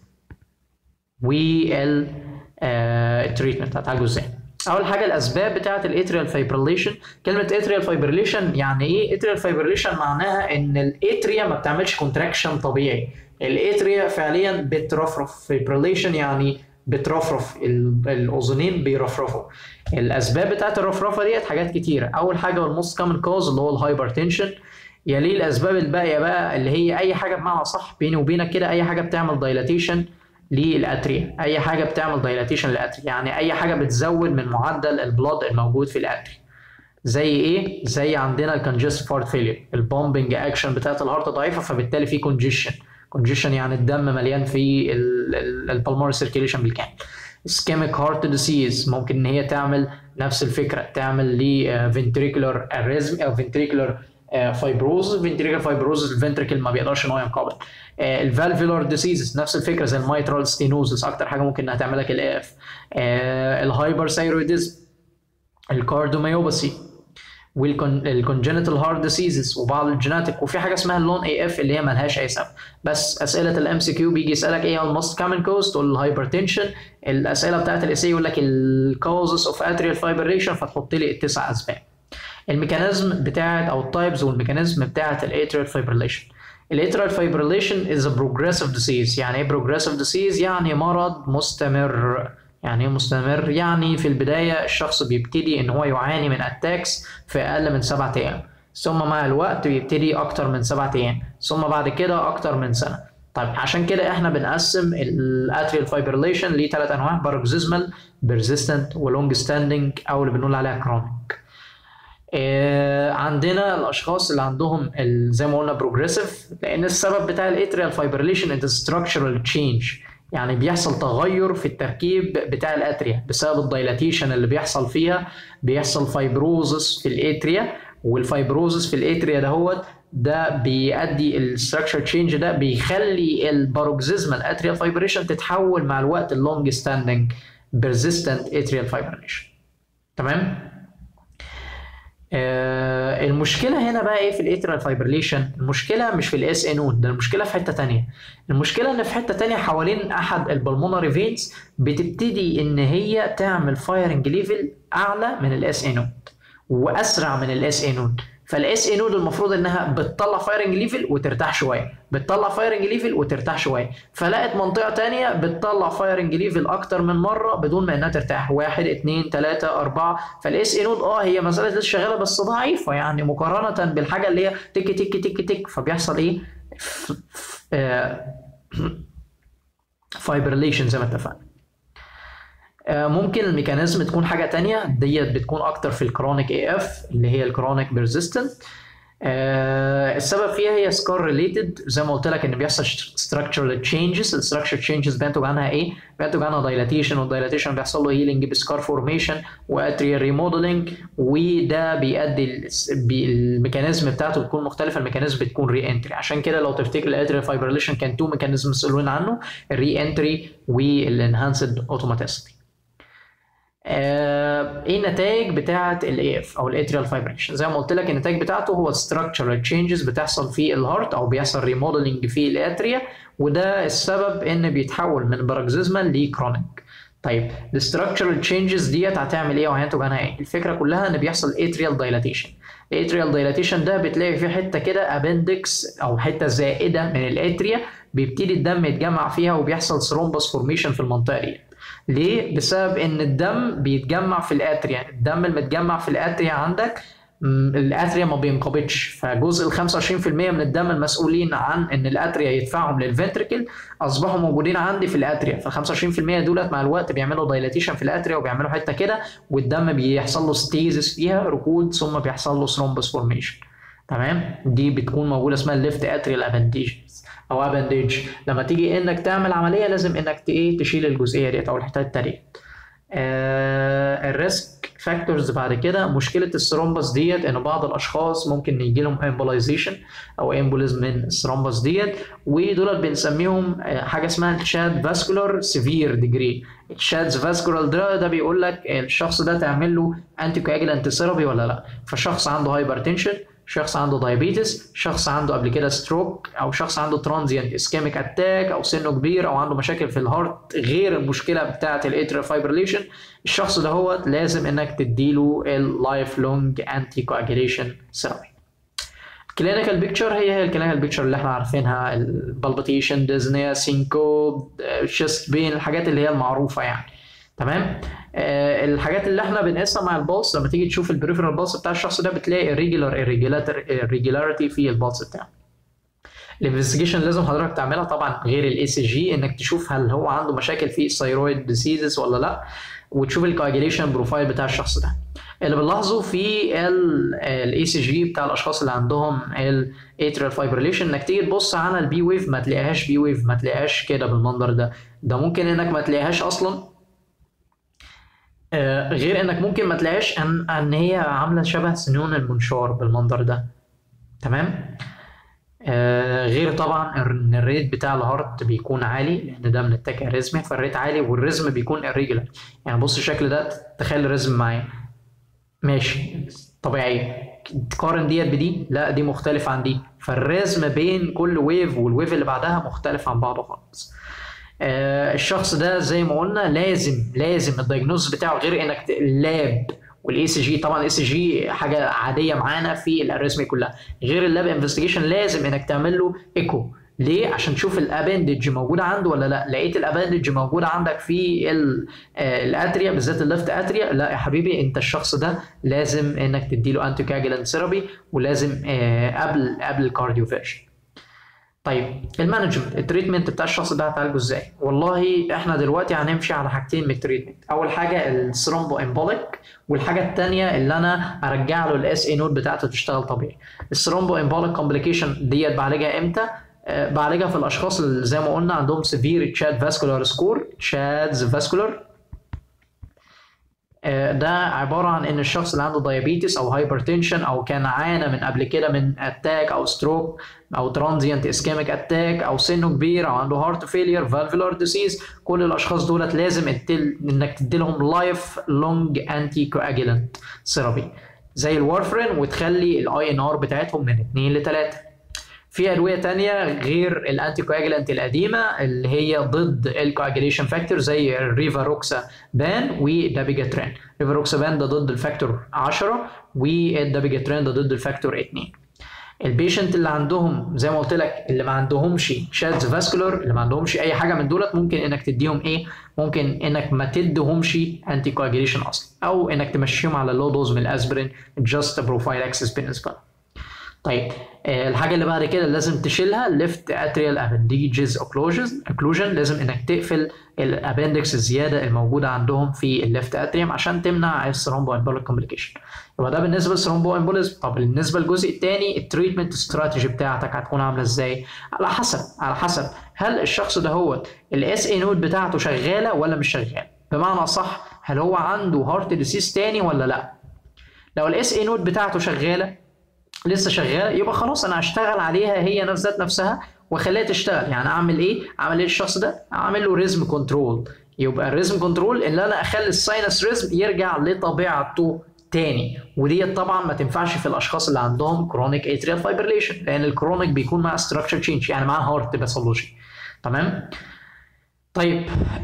Speaker 1: والتريتمنت هتعالجه ازاي اول حاجه الاسباب بتاعه الاتريال فايبريليشن كلمه اتريال فايبريليشن يعني ايه اتريال فايبريليشن معناها ان الاتريا ما بتعملش كونتراكشن طبيعي الاتريا فعليا بترفرف فايبريليشن يعني بترفرف الاذنين بيرفرفوا الاسباب بتاعت الرفرفه ديت حاجات كتيره اول حاجه والموست كومن كوز اللي هو الهايبرتنشن يليه الاسباب الباقيه بقى اللي هي اي حاجه بمعنى صح بيني وبينك كده اي حاجه بتعمل دايلاتيشن للاتريا اي حاجه بتعمل دايلاتيشن للاتريا يعني اي حاجه بتزود من معدل البلاد الموجود في الاتريا زي ايه زي عندنا الكونجستيف هارت فيلير البومبنج اكشن بتاعت الهارت ضعيفه فبالتالي في كونجيشن كونجيشن يعني الدم مليان في البلمار سيركيليشن بالكامل اسكيميك هارت ديسيز ممكن ان هي تعمل نفس الفكره تعمل لي فنتريكولار اريزم او فنتريكولار فايبروز فنتريكولار فايبروز الفنتريكل ما بيقدرش ان هو ينقبض الفالفولار ديسيزز نفس الفكره زي الميترال ستينوزس اكتر حاجه ممكن انها تعمل لك الاي اف الهايبر ثايرويدزم الكارديوميوباثي والكونجنتال هارت ديسيزز وبعض الجيناتيك وفي حاجه اسمها اللون اي اف اللي هي ملهاش اي سبب بس اسئله الام سي كيو بيجي يسالك ايه هو الموست كومن كوز تقول الهايبرتنشن الاسئله بتاعت الاس يقول لك الكوزز اوف اتريال فايبريشن فتحط لي التسع اسباب الميكانيزم بتاعت او التايبز والميكانيزم بتاعت الاتريال فايبريليشن الاتريال فايبريليشن از ا بروجريسيف ديسيز يعني ايه بروجريسيف ديسيز يعني مرض مستمر يعني ايه مستمر يعني في البدايه الشخص بيبتدي ان هو يعاني من اتاكس في اقل من سبعة ايام ثم مع الوقت بيبتدي اكتر من سبعة ايام ثم بعد كده اكتر من سنه طيب عشان كده احنا بنقسم الاتريال فايبريليشن لثلاث انواع باروكسيزمال بيرزيستنت ولونج ستاندنج او اللي بنقول عليها كرونيك آه عندنا الاشخاص اللي عندهم زي ما قلنا بروجريسيف لان السبب بتاع الاتريال فايبريليشن از ستراكشرال تشينج يعني بيحصل تغير في التركيب بتاع الاتريا بسبب الدايلاتيشن اللي بيحصل فيها بيحصل فايبروزس في الاتريا والفايبروزس في الاتريا دهوت ده بيؤدي الستراكشر تشينج ده بيخلي الباروكسيزمال اتريال فايبريشن تتحول مع الوقت اللونج ستاندنج بيرزيستنت اتريال فايبريشن تمام آه المشكله هنا بقى ايه في الاتريال فايبريليشن المشكله مش في الاس ان ده المشكله في حته تانية المشكله ان في حته تانية حوالين احد البلمونري فينز بتبتدي ان هي تعمل فايرنج ليفل اعلى من الاس ان واسرع من الاس ان فالاس اي نود المفروض انها بتطلع فايرنج ليفل وترتاح شويه بتطلع فايرنج ليفل وترتاح شويه فلقت منطقه تانية بتطلع فايرنج ليفل اكتر من مره بدون ما انها ترتاح واحد اثنين ثلاثه اربعه فالاس اي نود اه هي مساله لسه شغاله بس ضعيفه يعني مقارنه بالحاجه اللي هي تك تك تك تك فبيحصل ايه فايبرليشن زي ما اتفقنا ممكن الميكانيزم تكون حاجه تانية ديت بتكون اكتر في الكرونيك اي اف اللي هي الكرونيك بيرزيستنت السبب فيها هي سكار ريليتد زي ما قلت لك ان بيحصل ستراكشرال تشينجز الستراكشر تشينجز بينتج عنها ايه؟ بينتج عنها دايلاتيشن والدايلاتيشن بيحصل له هيلينج بسكار فورميشن واتريال ريموديلنج وده بيؤدي الميكانيزم بتاعته بتكون مختلفه الميكانيزم بتكون ري انتري عشان كده لو تفتكر الاتريال فايبريليشن كان تو ميكانيزم مسؤولين عنه الري انتري والانهانسد اوتوماتيسيتي آه ايه النتائج بتاعه الاي اف او الاتريال فايبريشن زي ما قلت لك النتائج بتاعته هو structural changes بتحصل في الهارت او بيحصل ريموديلنج في الاتريا وده السبب ان بيتحول من باراكزيزمال لكرونيك طيب الستراكشرال تشينجز ديت هتعمل ايه وهينتج عنها ايه الفكره كلها ان بيحصل اتريال دايلاتيشن الاتريال دايلاتيشن ده بتلاقي فيه حته كده ابندكس او حته زائده من الاتريا بيبتدي الدم يتجمع فيها وبيحصل ثرومبس فورميشن في المنطقه دي ليه؟ بسبب ان الدم بيتجمع في الاتريا، الدم المتجمع في الاتريا عندك الاتريا ما بينقبضش فجزء ال 25% من الدم المسؤولين عن ان الاتريا يدفعهم للفنتركل اصبحوا موجودين عندي في الاتريا فال 25% دولت مع الوقت بيعملوا دايلاتيشن في الاتريا وبيعملوا حته كده والدم بيحصل له ستيزس فيها ركود ثم بيحصل له ثرومبس فورميشن تمام دي بتكون موجوده اسمها الليفت اتريال ابنديجز او ابنديج لما تيجي انك تعمل عمليه لازم انك ايه تشيل الجزئيه ديت او الحته التانيه آه الريسك فاكتورز بعد كده مشكله الثرومبس ديت ان بعض الاشخاص ممكن يجي لهم امبولايزيشن او امبوليزم من الثرومبس ديت ودول بنسميهم حاجه اسمها الشاد فاسكولار سيفير ديجري الشاد فاسكولار ده ده بيقول لك الشخص ده تعمل له انتي كواجلانت ثيرابي ولا لا فشخص عنده هايبرتنشن شخص عنده دايابيتس شخص عنده قبل كده ستروك او شخص عنده ترانزيانت اسكيميك اتاك او سنه كبير او عنده مشاكل في الهارت غير المشكله بتاعه الاتريال فايبريليشن الشخص ده هو لازم انك تديله اللايف لونج انتي كواجيليشن ثيرابي كلينيكال بيكتشر هي هي الكلينيكال بيكتشر اللي احنا عارفينها البالبيتيشن ديزنيا سينكو شيست بين الحاجات اللي هي المعروفه يعني تمام آه الحاجات اللي احنا بنقيسها مع البلس لما تيجي تشوف البريفرال بلس بتاع الشخص ده بتلاقي الريجولار irregularity في البلس بتاعه الانفستيجيشن لازم حضرتك تعملها طبعا غير الاي سي جي انك تشوف هل هو عنده مشاكل في الثيرويد ديسيزز ولا لا وتشوف الكواجيليشن بروفايل بتاع الشخص ده اللي بنلاحظه في الاي سي جي بتاع الاشخاص اللي عندهم الاتريال فايبريليشن انك تيجي تبص على البي ويف ما تلاقيهاش بي ويف ما تلاقيهاش كده بالمنظر ده ده ممكن انك ما تلاقيهاش اصلا آه غير انك ممكن ما تلاقيهاش ان ان هي عامله شبه سنون المنشار بالمنظر ده تمام آه غير طبعا ان الريت بتاع الهارت بيكون عالي لان ده من التاك اريزميا فالريت عالي والريزم بيكون irregular يعني بص الشكل ده تخيل الريزم معايا ماشي طبيعي تقارن ديت بدي لا دي مختلف عن دي فالريزم بين كل ويف والويف اللي بعدها مختلف عن بعضه خالص آه الشخص ده زي ما قلنا لازم لازم الدايجنوز بتاعه غير انك اللاب والاي سي جي طبعا الاي سي جي حاجه عاديه معانا في الاريزمي كلها غير اللاب انفستيجيشن لازم انك تعمل له ايكو ليه؟ عشان تشوف الابندج موجوده عنده ولا لا، لقيت الابندج موجوده عندك في الاتريا بالذات الليفت اتريا، لا يا حبيبي انت الشخص ده لازم انك تديله انتي كاجلانت ثيرابي ولازم قبل قبل الكارديو فيرجن. طيب المانجمنت التريتمنت بتاع الشخص ده هتعالجه ازاي؟ والله احنا دلوقتي هنمشي على حاجتين من التريتمنت، اول حاجه الثرومبو امبوليك والحاجه الثانيه اللي انا ارجع له الاس اي نود بتاعته تشتغل طبيعي. الثرومبو امبوليك كومبليكيشن ديت بعالجها امتى؟ أه بعالجها في الاشخاص اللي زي ما قلنا عندهم سيفير تشاد فاسكولار سكور تشادز فاسكولار ده عباره عن ان الشخص اللي عنده دايابيتس او هايبرتنشن او كان عانى من قبل كده من اتاك او ستروك او ترانزيانت اسكيميك اتاك او سنه كبير او عنده هارت فيلير فالفولار ديسيز كل الاشخاص دولت لازم التل... انك تدي لهم لايف لونج انتي كواجلانت ثيرابي زي الوارفرين وتخلي الاي ان ار بتاعتهم من 2 ل 3 في ادويه تانية غير الانتي كواجلانت القديمه اللي هي ضد الكواجيليشن فاكتور زي الريفاروكسا بان ودابيجاترين ريفاروكسا بان ده ضد الفاكتور 10 والدابيجاترين ده ضد الفاكتور 2 البيشنت اللي عندهم زي ما قلت لك اللي ما عندهمش شادز فاسكولار اللي ما عندهمش اي حاجه من دولت ممكن انك تديهم ايه ممكن انك ما تديهمش انتي كواجيليشن اصلا او انك تمشيهم على لو دوز من الاسبرين جاست بروفايل اكسس بالنسبه لهم طيب الحاجه اللي بعد كده لازم تشيلها ليفت اتريال ابنديجز اوكلوجن لازم انك تقفل الابندكس الزياده الموجوده عندهم في الليفت اتريوم عشان تمنع الثرومبو امبوليك كومبليكيشن يبقى ده بالنسبه للثرومبو امبوليزم طب بالنسبه للجزء الثاني التريتمنت استراتيجي بتاعتك هتكون عامله ازاي على حسب على حسب هل الشخص ده هو الاس اي نود بتاعته شغاله ولا مش شغاله بمعنى صح هل هو عنده هارت ديسيز تاني ولا لا لو الاس اي نود بتاعته شغاله لسه شغاله يبقى خلاص انا هشتغل عليها هي نفس ذات نفسها واخليها تشتغل يعني اعمل ايه اعمل ايه الشخص ده اعمل له ريزم كنترول يبقى الريزم كنترول ان انا اخلي الساينس ريزم يرجع لطبيعته تاني ودي طبعا ما تنفعش في الاشخاص اللي عندهم كرونيك اتريال فايبريليشن لان الكرونيك بيكون مع ستراكشر تشينج يعني مع هارت باثولوجي تمام طيب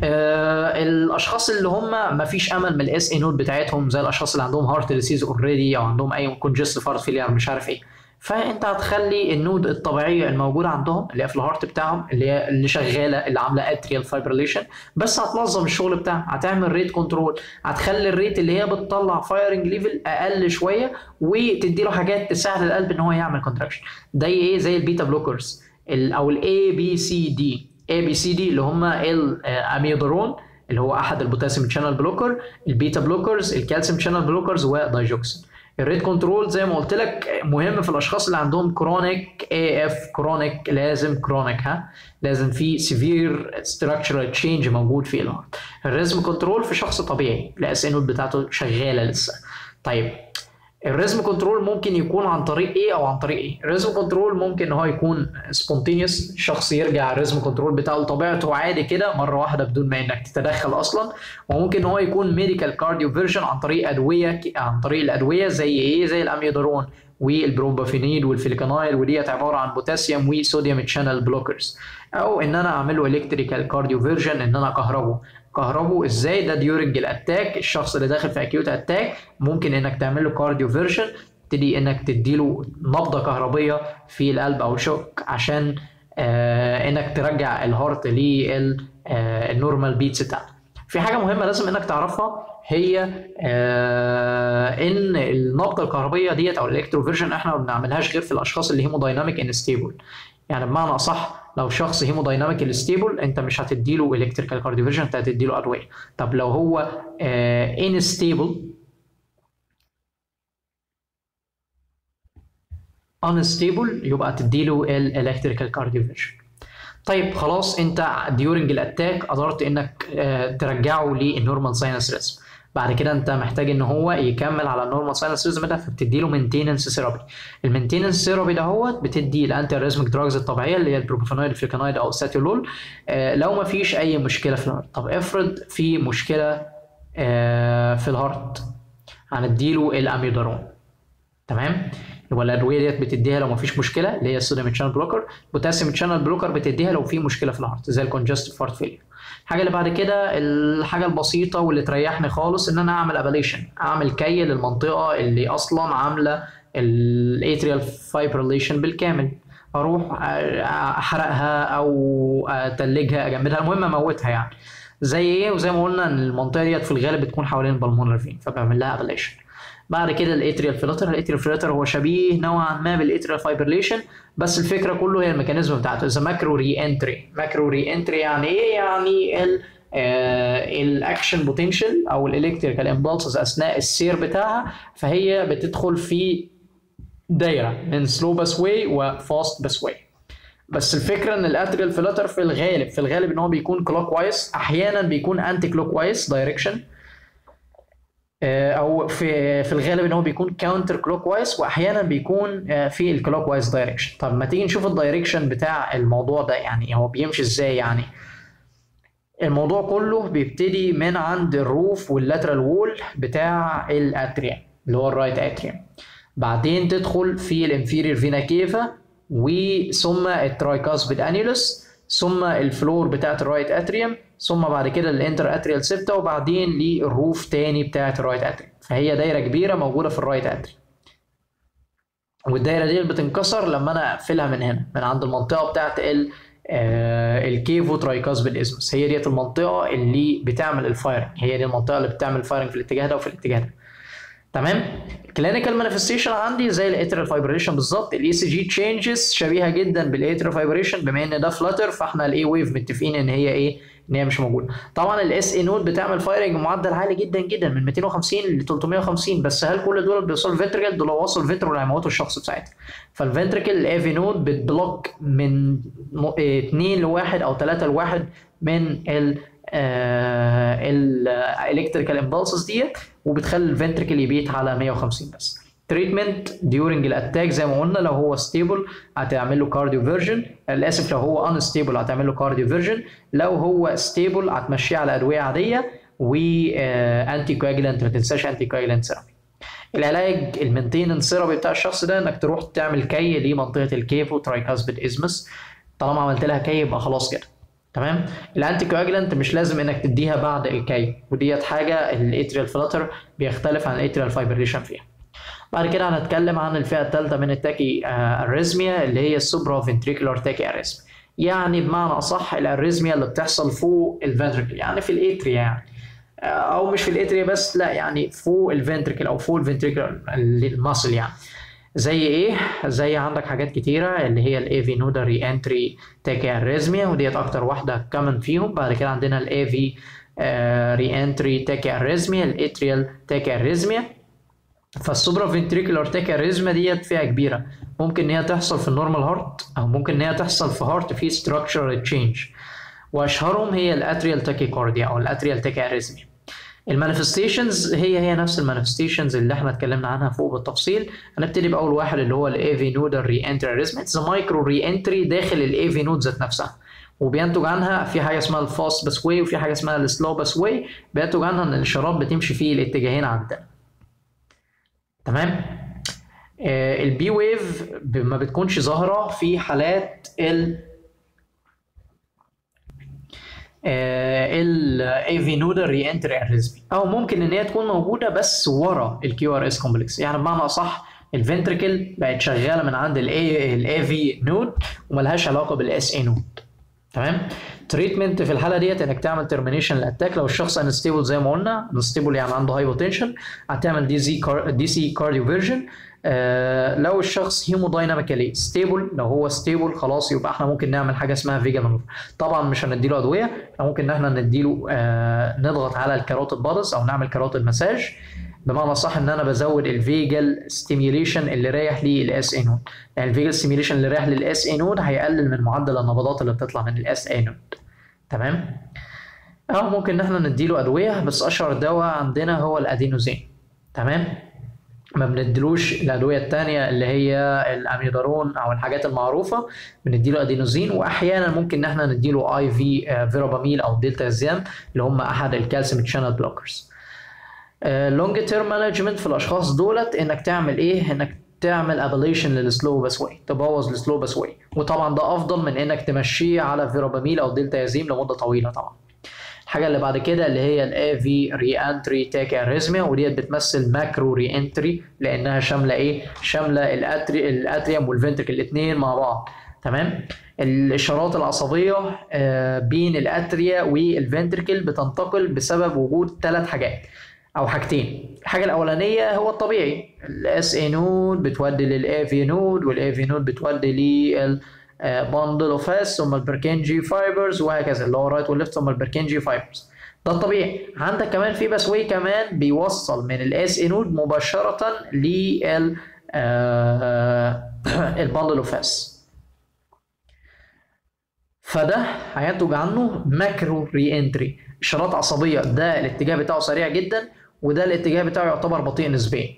Speaker 1: آه الاشخاص اللي هم ما فيش امل من الاس اي نود بتاعتهم زي الاشخاص اللي عندهم هارت ديسيز اوريدي او عندهم اي كونجستيف هارت فيلير مش عارف ايه فانت هتخلي النود الطبيعيه الموجوده عندهم اللي هي في الهارت بتاعهم اللي هي اللي شغاله اللي عامله اتريال فايبريليشن بس هتنظم الشغل بتاعها هتعمل ريت كنترول هتخلي الريت اللي هي بتطلع فايرنج ليفل اقل شويه وتدي له حاجات تساعد القلب ان هو يعمل كونتراكشن ده ايه زي البيتا بلوكرز او الاي بي سي دي اي بي سي دي اللي هم الاميودرون اللي هو احد البوتاسيوم شانل بلوكر البيتا بلوكرز الكالسيوم شانل بلوكرز ودايجوكسين الريت كنترول زي ما قلت لك مهم في الاشخاص اللي عندهم كرونيك اي اف كرونيك لازم كرونيك ها لازم في سيفير ستراكشرال تشينج موجود في الهارت الريزم كنترول في شخص طبيعي الاس نود بتاعته شغاله لسه طيب الريزم كنترول ممكن يكون عن طريق ايه او عن طريق ايه الريزم كنترول ممكن ان هو يكون سبونتينيوس شخص يرجع الريزم كنترول بتاعه لطبيعته عادي كده مره واحده بدون ما انك تتدخل اصلا وممكن ان هو يكون ميديكال كارديو فيرجن عن طريق ادويه عن طريق الادويه زي ايه زي الاميودارون والبروبافينيد والفليكانايل وديت عباره عن بوتاسيوم وصوديوم تشانل بلوكرز او ان انا اعمل له الكتريكال كارديو فيرجن ان انا اكهربه كهربه ازاي ده ديورنج الاتاك الشخص اللي داخل في اكيوت اتاك ممكن انك تعمل له كارديو فيرجن تبتدي انك تديله نبضه كهربيه في القلب او شوك عشان آه انك ترجع الهارت للنورمال بيتس بتاعته في حاجه مهمه لازم انك تعرفها هي آه ان النبضه الكهربيه ديت او الالكتروفيرجن احنا ما بنعملهاش غير في الاشخاص اللي هيمودايناميك انستيبل يعني بمعنى اصح لو شخص هيمودايناميك ستيبل انت مش هتديله الكتريكال كارديوفيرجن انت هتديله ادويه طب لو هو انستيبل unstable يبقى تديله الالكتريكال كارديوفيرجن طيب خلاص انت ديورنج الاتاك قدرت انك ترجعه للنورمال ساينس ريزم بعد كده انت محتاج ان هو يكمل على النورمال ساينس ريزم ده فبتدي له مينتيننس ثيرابي المينتيننس ثيرابي دهوت بتدي الانتي اريزميك دراجز الطبيعيه اللي هي البروبوفينويد الفليكانويد او الساتيولول آه لو ما فيش اي مشكله في الهارت طب افرض في مشكله آه في الهارت هنديله الاميودارون تمام يبقى الادويه ديت بتديها لو ما فيش مشكله اللي هي الصوديوم تشانل بلوكر بوتاسيوم تشانل بلوكر بتديها لو في مشكله في الهارت زي الكونجستيف هارت فيلير الحاجه اللي بعد كده الحاجه البسيطه واللي تريحني خالص ان انا اعمل ابليشن اعمل كي للمنطقه اللي اصلا عامله الاتريال فايبريليشن بالكامل اروح احرقها او اتلجها اجمدها المهم اموتها يعني زي ايه وزي ما قلنا ان المنطقه ديت في الغالب بتكون حوالين البلمونر فين فبعمل لها ابليشن بعد كده الاتريال فلتر الاتريال فلتر هو شبيه نوعا ما بالاتريال فايبريليشن بس الفكره كله هي الميكانيزم بتاعته اذا ماكرو ري انتري ماكرو ري انتري يعني ايه يعني ال الاكشن بوتنشال او الالكتريكال امبulses اثناء السير بتاعها فهي بتدخل في دايره من سلو باس واي وفاست باس واي بس الفكره ان الاتريال فلتر في الغالب في الغالب ان هو بيكون كلوك وايز احيانا بيكون انتي كلوك وايز دايركشن او في في الغالب ان هو بيكون كاونتر كلوك وايز واحيانا بيكون في الكلوك وايز دايركشن طب ما تيجي نشوف الدايركشن بتاع الموضوع ده يعني هو بيمشي ازاي يعني الموضوع كله بيبتدي من عند الروف واللاترال وول بتاع الاتريوم اللي هو الرايت اتريوم بعدين تدخل في الانفيرير فينا كيفا وثم الترايكاسبيد انيولس ثم الفلور بتاعت الرايت اتريوم ثم بعد كده الانتر اتريال سيبتا وبعدين للروف تاني بتاعت الرايت اتريوم فهي دايره كبيره موجوده في الرايت اتريوم والدايره دي بتنكسر لما انا اقفلها من هنا من عند المنطقه بتاعت ال آه الكيفو ترايكاسبيد ازمس هي ديت المنطقه اللي بتعمل الفايرنج هي دي المنطقه اللي بتعمل الفايرنج في الاتجاه ده وفي الاتجاه ده تمام الكلينيكال مانيفستيشن عندي زي الاتريال فايبريشن بالظبط الاي سي جي تشينجز شبيهه جدا بالاتريال فايبريشن بما ان ده فلاتر فاحنا الاي ويف متفقين ان هي ايه ان هي مش موجوده طبعا الاس اي نود بتعمل فايرنج معدل عالي جدا جدا من 250 ل 350 بس هل كل دول بيوصلوا فينتريكل دول لو وصلوا فينتريكل هيموتوا الشخص ساعتها فالفنتريكل الاي في نود بتبلوك من 2 ل 1 او 3 ل 1 من ال الالكتريكال امبulses ديت وبتخلي الفنتريكل يبيت على 150 بس تريتمنت ديورنج الاتاك زي ما قلنا لو هو ستيبل هتعمل له كارديو فيرجن للاسف لو هو ان ستيبل هتعمل له كارديو فيرجن لو هو ستيبل هتمشيه على ادويه عاديه وانتي كواجلانت ما تنساش انتي كواجلانت ثيرابي العلاج المينتيننس ثيرابي بتاع الشخص ده انك تروح تعمل كي لمنطقه الكيفو ترايكاسبيد ازمس طالما عملت لها كي يبقى خلاص كده تمام الانتي كواجلانت مش لازم انك تديها بعد الكي وديت حاجه الاتريال فلتر بيختلف عن الاتريال فايبريشن فيها بعد كده هنتكلم عن الفئه الثالثه من التاكي اريزميا اللي هي السوبرا فنتريكولار تاكي اريزميا يعني بمعنى اصح الاريزميا اللي بتحصل فوق الفنتريكل يعني في الاتريا يعني او مش في الاتريا بس لا يعني فوق الفنتريكل او فوق الفنتريكل الماسل يعني زي ايه زي عندك حاجات كتيره اللي هي الاي في نودا ري انتري تاكي اريزميا وديت اكتر واحده كمان فيهم بعد كده عندنا الاي في ري انتري تاكي اريزميا الاتريال تاكي اريزميا فالسوبرا فنتريكولار تاكياريزما ديت فئه كبيره ممكن ان هي تحصل في النورمال هارت او ممكن ان هي تحصل في هارت فيه ستراكشر تشينج واشهرهم هي الاتريال تاكيكارديا او الاتريال تاكياريزميا المانيفستيشنز هي هي نفس المانيفستيشنز اللي احنا اتكلمنا عنها فوق بالتفصيل هنبتدي باول واحد اللي هو الاي في نود ري انتري اريزم اتس مايكرو ري انتري داخل الاي في نود ذات نفسها وبينتج عنها في حاجه اسمها الفاست باس واي وفي حاجه اسمها السلو باس واي بينتج عنها ان الاشارات بتمشي في الاتجاهين عندنا تمام آه البي ويف ما بتكونش ظاهره في حالات ال الاي في نودر ري انتري اريزمي او ممكن ان هي تكون موجوده بس ورا الكيو ار اس كومبلكس يعني بمعنى اصح الفنتركل بقت شغاله من عند الاي الاي في نود وملهاش علاقه بالاس اي نود تمام تريتمنت في الحاله ديت انك تعمل ترمينيشن للاتاك لو الشخص انستيبل زي ما قلنا انستيبل يعني عنده هايبوتنشن هتعمل دي سي دي سي كارديو فيرجن آه لو الشخص هيمودايناميكالي ستيبل لو هو ستيبل خلاص يبقى احنا ممكن نعمل حاجه اسمها فيجا مانوفر طبعا مش هنديله ادويه احنا ممكن ان احنا نديله آه نضغط على الكاروتيد بادز او نعمل كاروتيد مساج بمعنى صح ان انا بزود الفيجل ستيميوليشن اللي رايح للاس اي نود يعني الفيجل ستيميوليشن اللي رايح للاس اي نود هيقلل من معدل النبضات اللي بتطلع من الاس اي نود تمام او ممكن ان احنا نديله ادويه بس اشهر دواء عندنا هو الادينوزين تمام ما بنديلوش الادويه الثانيه اللي هي الاميدارون او الحاجات المعروفه بنديله ادينوزين واحيانا ممكن ان احنا نديله اي في فيراباميل او دلتا زيام اللي هم احد الكالسيوم شانل بلوكرز لونج تيرم مانجمنت في الاشخاص دولت انك تعمل ايه انك تعمل ابليشن للسلو باس واي تبوظ السلو باس واي وطبعا ده افضل من انك تمشيه على فيراباميل او دلتا يازيم لمده طويله طبعا الحاجه اللي بعد كده اللي هي الاي في ري انتري تاك اريزميا وديت بتمثل ماكرو ري انتري لانها شامله ايه شامله الاتري الاتريوم والفنتركل الاثنين مع بعض تمام الاشارات العصبيه بين الاتريا والفنتركل بتنتقل بسبب وجود ثلاث حاجات او حاجتين الحاجه الاولانيه هو الطبيعي الاس اي نود بتودي للاي في نود والاي في نود بتودي لل باندل اوف اس ثم البركنجي فايبرز وهكذا اللي هو رايت والليفت ثم البركنجي فايبرز ده الطبيعي عندك كمان في باسوي كمان بيوصل من الاس اي نود مباشره لل الباندل اوف اس فده هينتج عنه ماكرو ري انتري اشارات عصبيه ده الاتجاه بتاعه سريع جدا وده الاتجاه بتاعه يعتبر بطيء نسبيا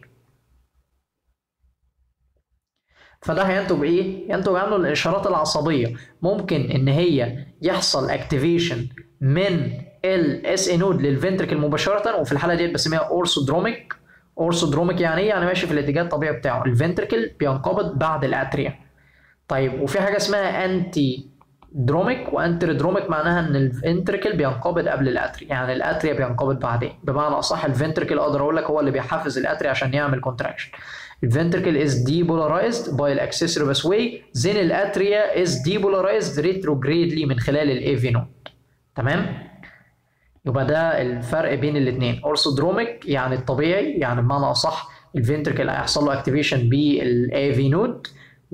Speaker 1: فده هينتج ايه؟ ينتج عنه الاشارات العصبيه ممكن ان هي يحصل اكتيفيشن من الاس اي نود للفنتركل مباشره وفي الحاله ديت بسميها اورثودروميك اورثودروميك يعني ايه؟ يعني ماشي في الاتجاه الطبيعي بتاعه الفنتركل بينقبض بعد الاتريا طيب وفي حاجه اسمها انتي دروميك وانتر دروميك معناها ان الفنتركل بينقبض قبل الاتري يعني الاتريا بينقبض بعدين بمعنى اصح الفنتركل اقدر اقول لك هو اللي بيحفز الاتري عشان يعمل كونتراكشن الفنتركل is depolarized by الاكسسوري pathway then الاتريا is depolarized retrogradely من خلال الاي في نود تمام يبقى ده الفرق بين الاثنين اورثودروميك يعني الطبيعي يعني بمعنى اصح الفنتركل هيحصل له اكتيفيشن بالاي في نود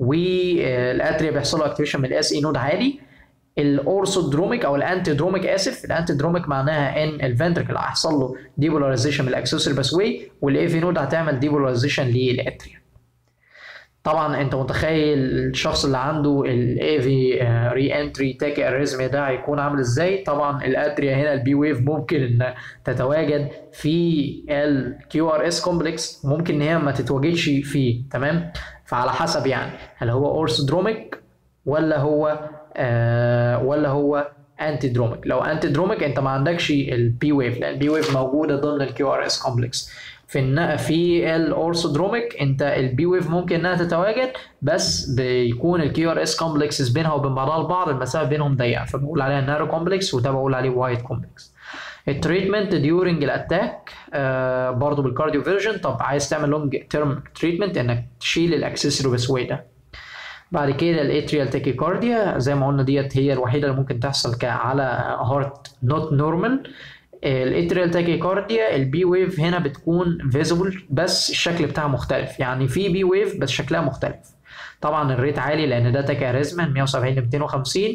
Speaker 1: والاتريا بيحصل له اكتيفيشن من الاس اي نود عالي الاورثودروميك او الانتيدروميك اسف الانتيدروميك معناها ان الفنتركل هيحصل له ديبولاريزيشن من الاكسسوري باثوي والاي في نود هتعمل ديبولاريزيشن للاتريا طبعا انت متخيل الشخص اللي عنده الاي في ري انتري تاك اريزميا ده هيكون عامل ازاي طبعا الاتريا هنا البي ويف ممكن ان تتواجد في الكيو ار اس كومبلكس ممكن ان هي ما تتواجدش فيه تمام فعلى حسب يعني هل هو اورثودروميك ولا هو آه ولا هو انتي دروميك لو انتي دروميك انت ما عندكش البي ويف لان البي ويف موجوده ضمن الكيو ار اس كومبلكس في الن... في الاورثودروميك انت البي ويف ممكن انها تتواجد بس بيكون الكيو ار اس كومبلكسز بينها وبين بعضها البعض المسافه بينهم ضيقه فبقول عليها نارو كومبلكس وده بقول عليه وايد كومبلكس التريتمنت ديورنج الاتاك آه برضه بالكارديو فيرجن طب عايز تعمل لونج تيرم تريتمنت انك تشيل الاكسسوري بسوي ده بعد كده الاتريال تاكيكارديا زي ما قلنا ديت هي الوحيده اللي ممكن تحصل على هارت نوت نورمال الاتريال تاكيكارديا البي ويف هنا بتكون فيزبل بس الشكل بتاعها مختلف يعني في بي ويف بس شكلها مختلف طبعا الريت عالي لان ده تاكاريزما من 170 ل 250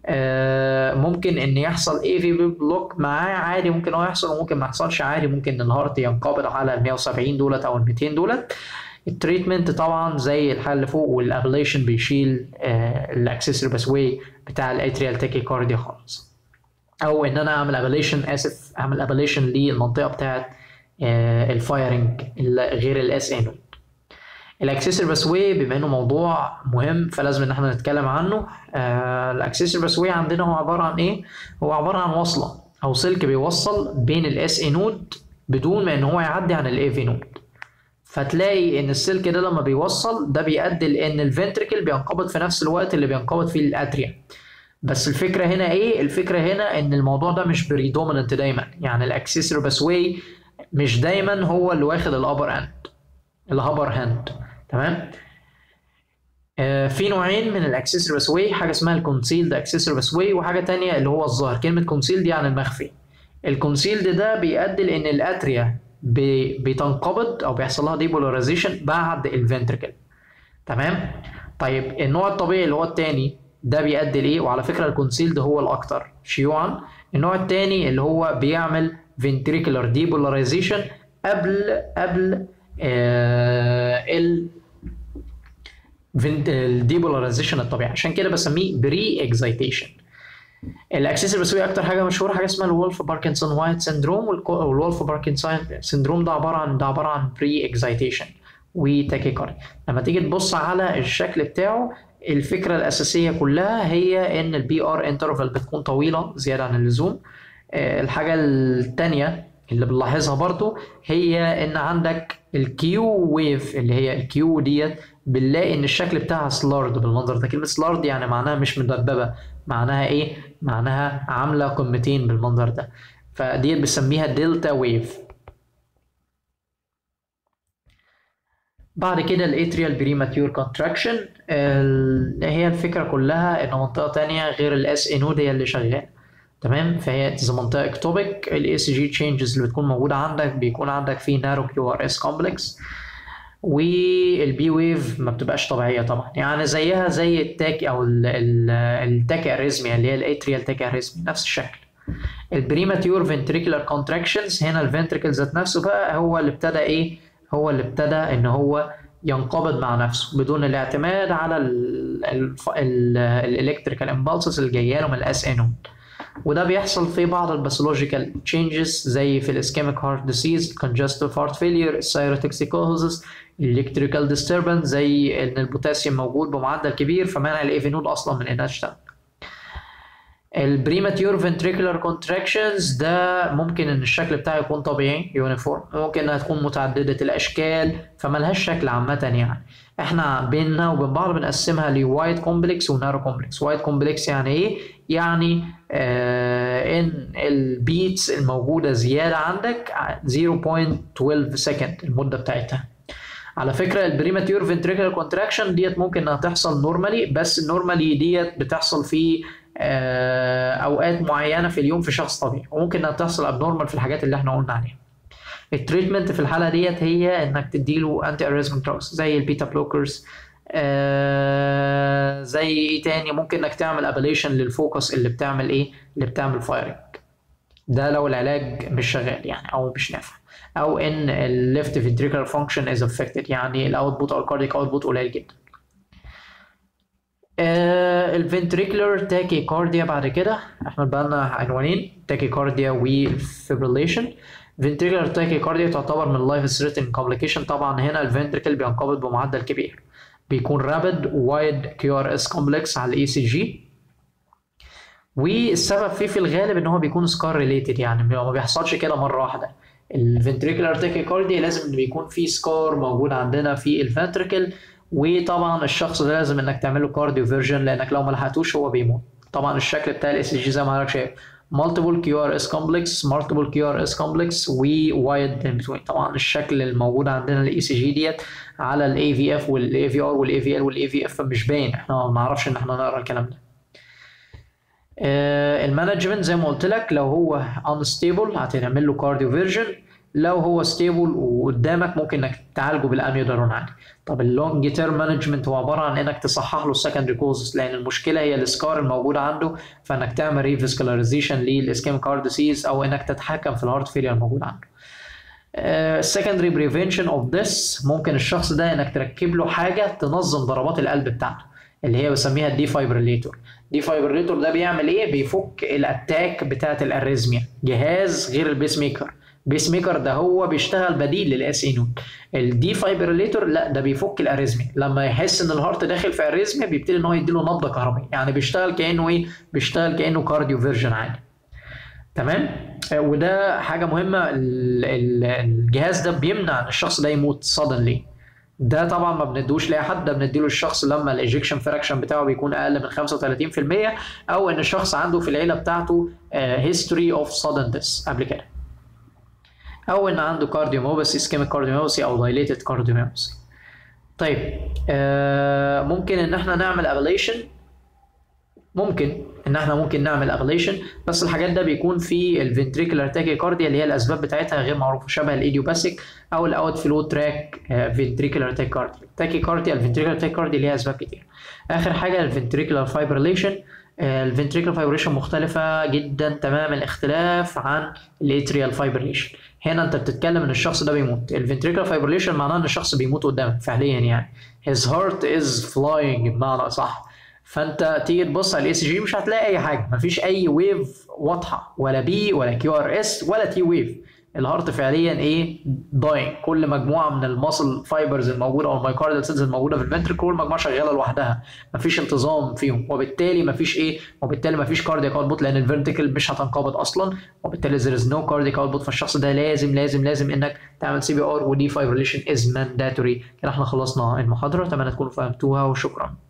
Speaker 1: آه، ممكن ان يحصل اي في بي بلوك معاه عادي ممكن هو يحصل وممكن ما يحصلش عادي ممكن الهارت ينقبض على ال 170 دولت او ال 200 دولت التريتمنت طبعا زي الحل اللي فوق والابليشن بيشيل الاكسسوري بس واي بتاع الاتريال تاكيكارديا خالص او ان انا اعمل ابليشن اسف اعمل ابليشن للمنطقه بتاعت الفايرنج غير الاس ان الاكسسوري بس واي بما انه موضوع مهم فلازم ان احنا نتكلم عنه الاكسسوري بس واي عندنا هو عباره عن ايه هو عباره عن وصله او سلك بيوصل بين الاس اي نود بدون ما ان هو يعدي عن الاي في نود فتلاقي ان السلك ده لما بيوصل ده بيؤدي لان الفنتريكل بينقبض في نفس الوقت اللي بينقبض فيه الاتريا بس الفكره هنا ايه الفكره هنا ان الموضوع ده مش بريدوميننت دايما يعني الاكسسوري بس واي مش دايما هو اللي واخد الابر اند الهبر هاند تمام آه في نوعين من الاكسسوري بس واي حاجه اسمها الكونسيلد اكسسوري بس واي وحاجه تانية اللي هو الظاهر كلمه كونسيلد يعني المخفي الكونسيلد ده بيؤدي لان الاتريا بي بتنقبض او بيحصل لها ديبولاريزيشن بعد الفنتركل تمام طيب النوع الطبيعي اللي هو الثاني ده بيؤدي لايه وعلى فكره الكونسيلد هو الاكثر شيوعا النوع الثاني اللي هو بيعمل ventricular depolarization قبل قبل آه ال الديبولاريزيشن الطبيعي عشان كده بسميه بري اكزايتيشن الاكسسوري بس اكتر حاجه مشهوره حاجه اسمها الولف باركنسون وايت سيندروم والولف باركنسون سيندروم ده عباره عن ده عباره عن بري اكزايتيشن وتاكيكارديا لما تيجي تبص على الشكل بتاعه الفكره الاساسيه كلها هي ان البي ار انترفال بتكون طويله زياده عن اللزوم الحاجه الثانيه اللي بنلاحظها برضو هي ان عندك الكيو ويف اللي هي الكيو ديت بنلاقي ان الشكل بتاعها سلارد بالمنظر ده كلمه سلارد يعني معناها مش مدببه معناها ايه معناها عامله قمتين بالمنظر ده فديت بنسميها دلتا ويف بعد كده الاتريال بريماتيور كونتراكشن هي الفكره كلها ان منطقه تانية غير الاس انود هي اللي شغاله تمام فهي اذا منطقه اكتوبيك الاي سي جي تشينجز اللي بتكون موجوده عندك بيكون عندك فيه نارو كيو ار اس كومبلكس والبي ويف ما بتبقاش طبيعيه طبعا يعني زيها زي التاك او التاك اريزميا اللي هي الاتريال تاك اريزميا نفس الشكل البريماتيور فنتريكولار كونتراكشنز هنا الفنتريكل ذات نفسه بقى هو اللي ابتدى ايه هو اللي ابتدى ان هو ينقبض مع نفسه بدون الاعتماد على الالكتريكال امبالسز اللي جايه له من الاس انود وده بيحصل في بعض الباثولوجيكال تشينجز زي في الاسكيميك هارت ديسيز congestive heart failure السيروتوكسيكوزس الالكتريكال ديستربنس زي ان البوتاسيوم موجود بمعدل كبير فمنع الايفينود اصلا من انها تشتغل البريماتيور فنتريكولار كونتراكشنز ده ممكن ان الشكل بتاعه يكون طبيعي يونيفورم ممكن انها تكون متعدده الاشكال فملهاش شكل عامه يعني احنا بيننا وبين بعض بنقسمها لوايت كومبلكس ونارو كومبلكس وايت كومبلكس يعني ايه يعني آه ان البيتس الموجوده زياده عندك 0.12 سكند المده بتاعتها على فكره البريماتيور فنتريكولار كونتراكشن ديت ممكن انها تحصل نورمالي بس النورمالي ديت بتحصل في آه اوقات معينه في اليوم في شخص طبيعي وممكن انها تحصل ابنورمال في الحاجات اللي احنا قلنا عليها التريتمنت في الحاله ديت هي انك تديله انتي اريزميك دراجز زي البيتا بلوكرز آه زي ايه تاني ممكن انك تعمل ابليشن للفوكس اللي بتعمل ايه اللي بتعمل فايرنج ده لو العلاج مش شغال يعني او مش نافع او ان الليفت ventricular function is affected يعني الاوتبوت او الكارديك اوتبوت قليل جدا آه الفنتريكولار تاكيكارديا بعد كده احنا بقى عنوانين تاكيكارديا وفيبريليشن ventricular tachycardia تعتبر من life threatening complication طبعا هنا الفنتريكل بينقبض بمعدل كبير بيكون رابid وايد كيو ار اس كومبلكس على الاي سي جي والسبب فيه في الغالب ان هو بيكون سكار ريليتد يعني ما بيحصلش كده مره واحده الفنتريكولار تاكيكارديا لازم ان بيكون في سكار موجود عندنا في الفنتريكل وطبعا الشخص ده لازم انك تعمل له كارديو فيرجن لانك لو ما لحقتوش هو بيموت طبعا الشكل بتاع الاي سي جي زي ما حضرتك شايف multiple QRS complex multiple QRS complex و wide in between طبعا الشكل الموجود عندنا الاي سي جي ديت على الاي في اف والاي في ار والاي في ال والاي في اف مش باين احنا ما نعرفش ان احنا نقرا الكلام ده آه المانجمنت زي ما قلت لك لو هو unstable هتعمل له كارديو فيرجن لو هو ستيبل وقدامك ممكن انك تعالجه بالاميودارون عادي طب اللونج تيرم مانجمنت هو عباره عن انك تصحح له السكندري كوزز لان المشكله هي السكار الموجوده عنده فانك تعمل ريفاسكولاريزيشن للاسكيم كارد ديسيز او انك تتحكم في الهارت فيلير الموجود عنده secondary prevention of this ممكن الشخص ده انك تركب له حاجه تنظم ضربات القلب بتاعته اللي هي بسميها الديفايبريليتور ديفايبريليتور ده بيعمل ايه بيفك الاتاك بتاعه الاريزميا جهاز غير البيس ميكر بيس ميكر ده هو بيشتغل بديل للاس اي نود الديفايبريليتور لا ده بيفك الاريزميا لما يحس ان الهارت داخل في اريزميا بيبتدي ان هو يديله نبضه كهربائيه يعني بيشتغل كانه ايه بيشتغل كانه كارديو فيرجن عادي تمام وده حاجه مهمه الجهاز ده بيمنع ان الشخص ده يموت suddenly ده طبعا ما بندوش لاي حد ده بنديله الشخص لما الايجكشن فراكشن بتاعه بيكون اقل من 35% او ان الشخص عنده في العيله بتاعته هيستوري اوف sudden death قبل كده او ان عنده كارديوموباسي اسكيميك كارديوموباسي او دايليتد كارديوموباسي طيب آه ممكن ان احنا نعمل ابليشن ممكن ان احنا ممكن نعمل ابليشن بس الحاجات ده بيكون في الفنتريكولار تاكيكارديا اللي هي الاسباب بتاعتها غير معروفه شبه الايديوباثيك او الاوت فلو تراك فنتريكولار تاكيكارديا التاكيكارديا الفنتريكولار تاكيكارديا ليها اسباب كتير اخر حاجه الفنتريكولار فايبريليشن الفنتريكولار فايبريشن مختلفه جدا تمام الاختلاف عن الاتريال فايبريليشن هنا انت بتتكلم ان الشخص ده بيموت الفنتريكولار فايبريليشن معناه ان الشخص بيموت قدامك فعليا يعني his heart is flying بمعنى صح فانت تيجي تبص على الاي سي جي مش هتلاقي اي حاجه مفيش اي ويف واضحه ولا بي ولا كيو ار اس ولا تي ويف الهارت فعليا ايه داين كل مجموعه من الماسل فايبرز الموجوده او المايكاردال سيلز الموجوده في الفنتركل مجموعه شغاله لوحدها مفيش انتظام فيهم وبالتالي مفيش ايه وبالتالي مفيش كاردياك اوتبوت لان الفنتركل مش هتنقبض اصلا وبالتالي there is no cardiac output فالشخص ده لازم لازم لازم انك تعمل سي بي ار ودي فايبريليشن از مانداتوري كده احنا خلصنا المحاضره اتمنى تكونوا فهمتوها وشكرا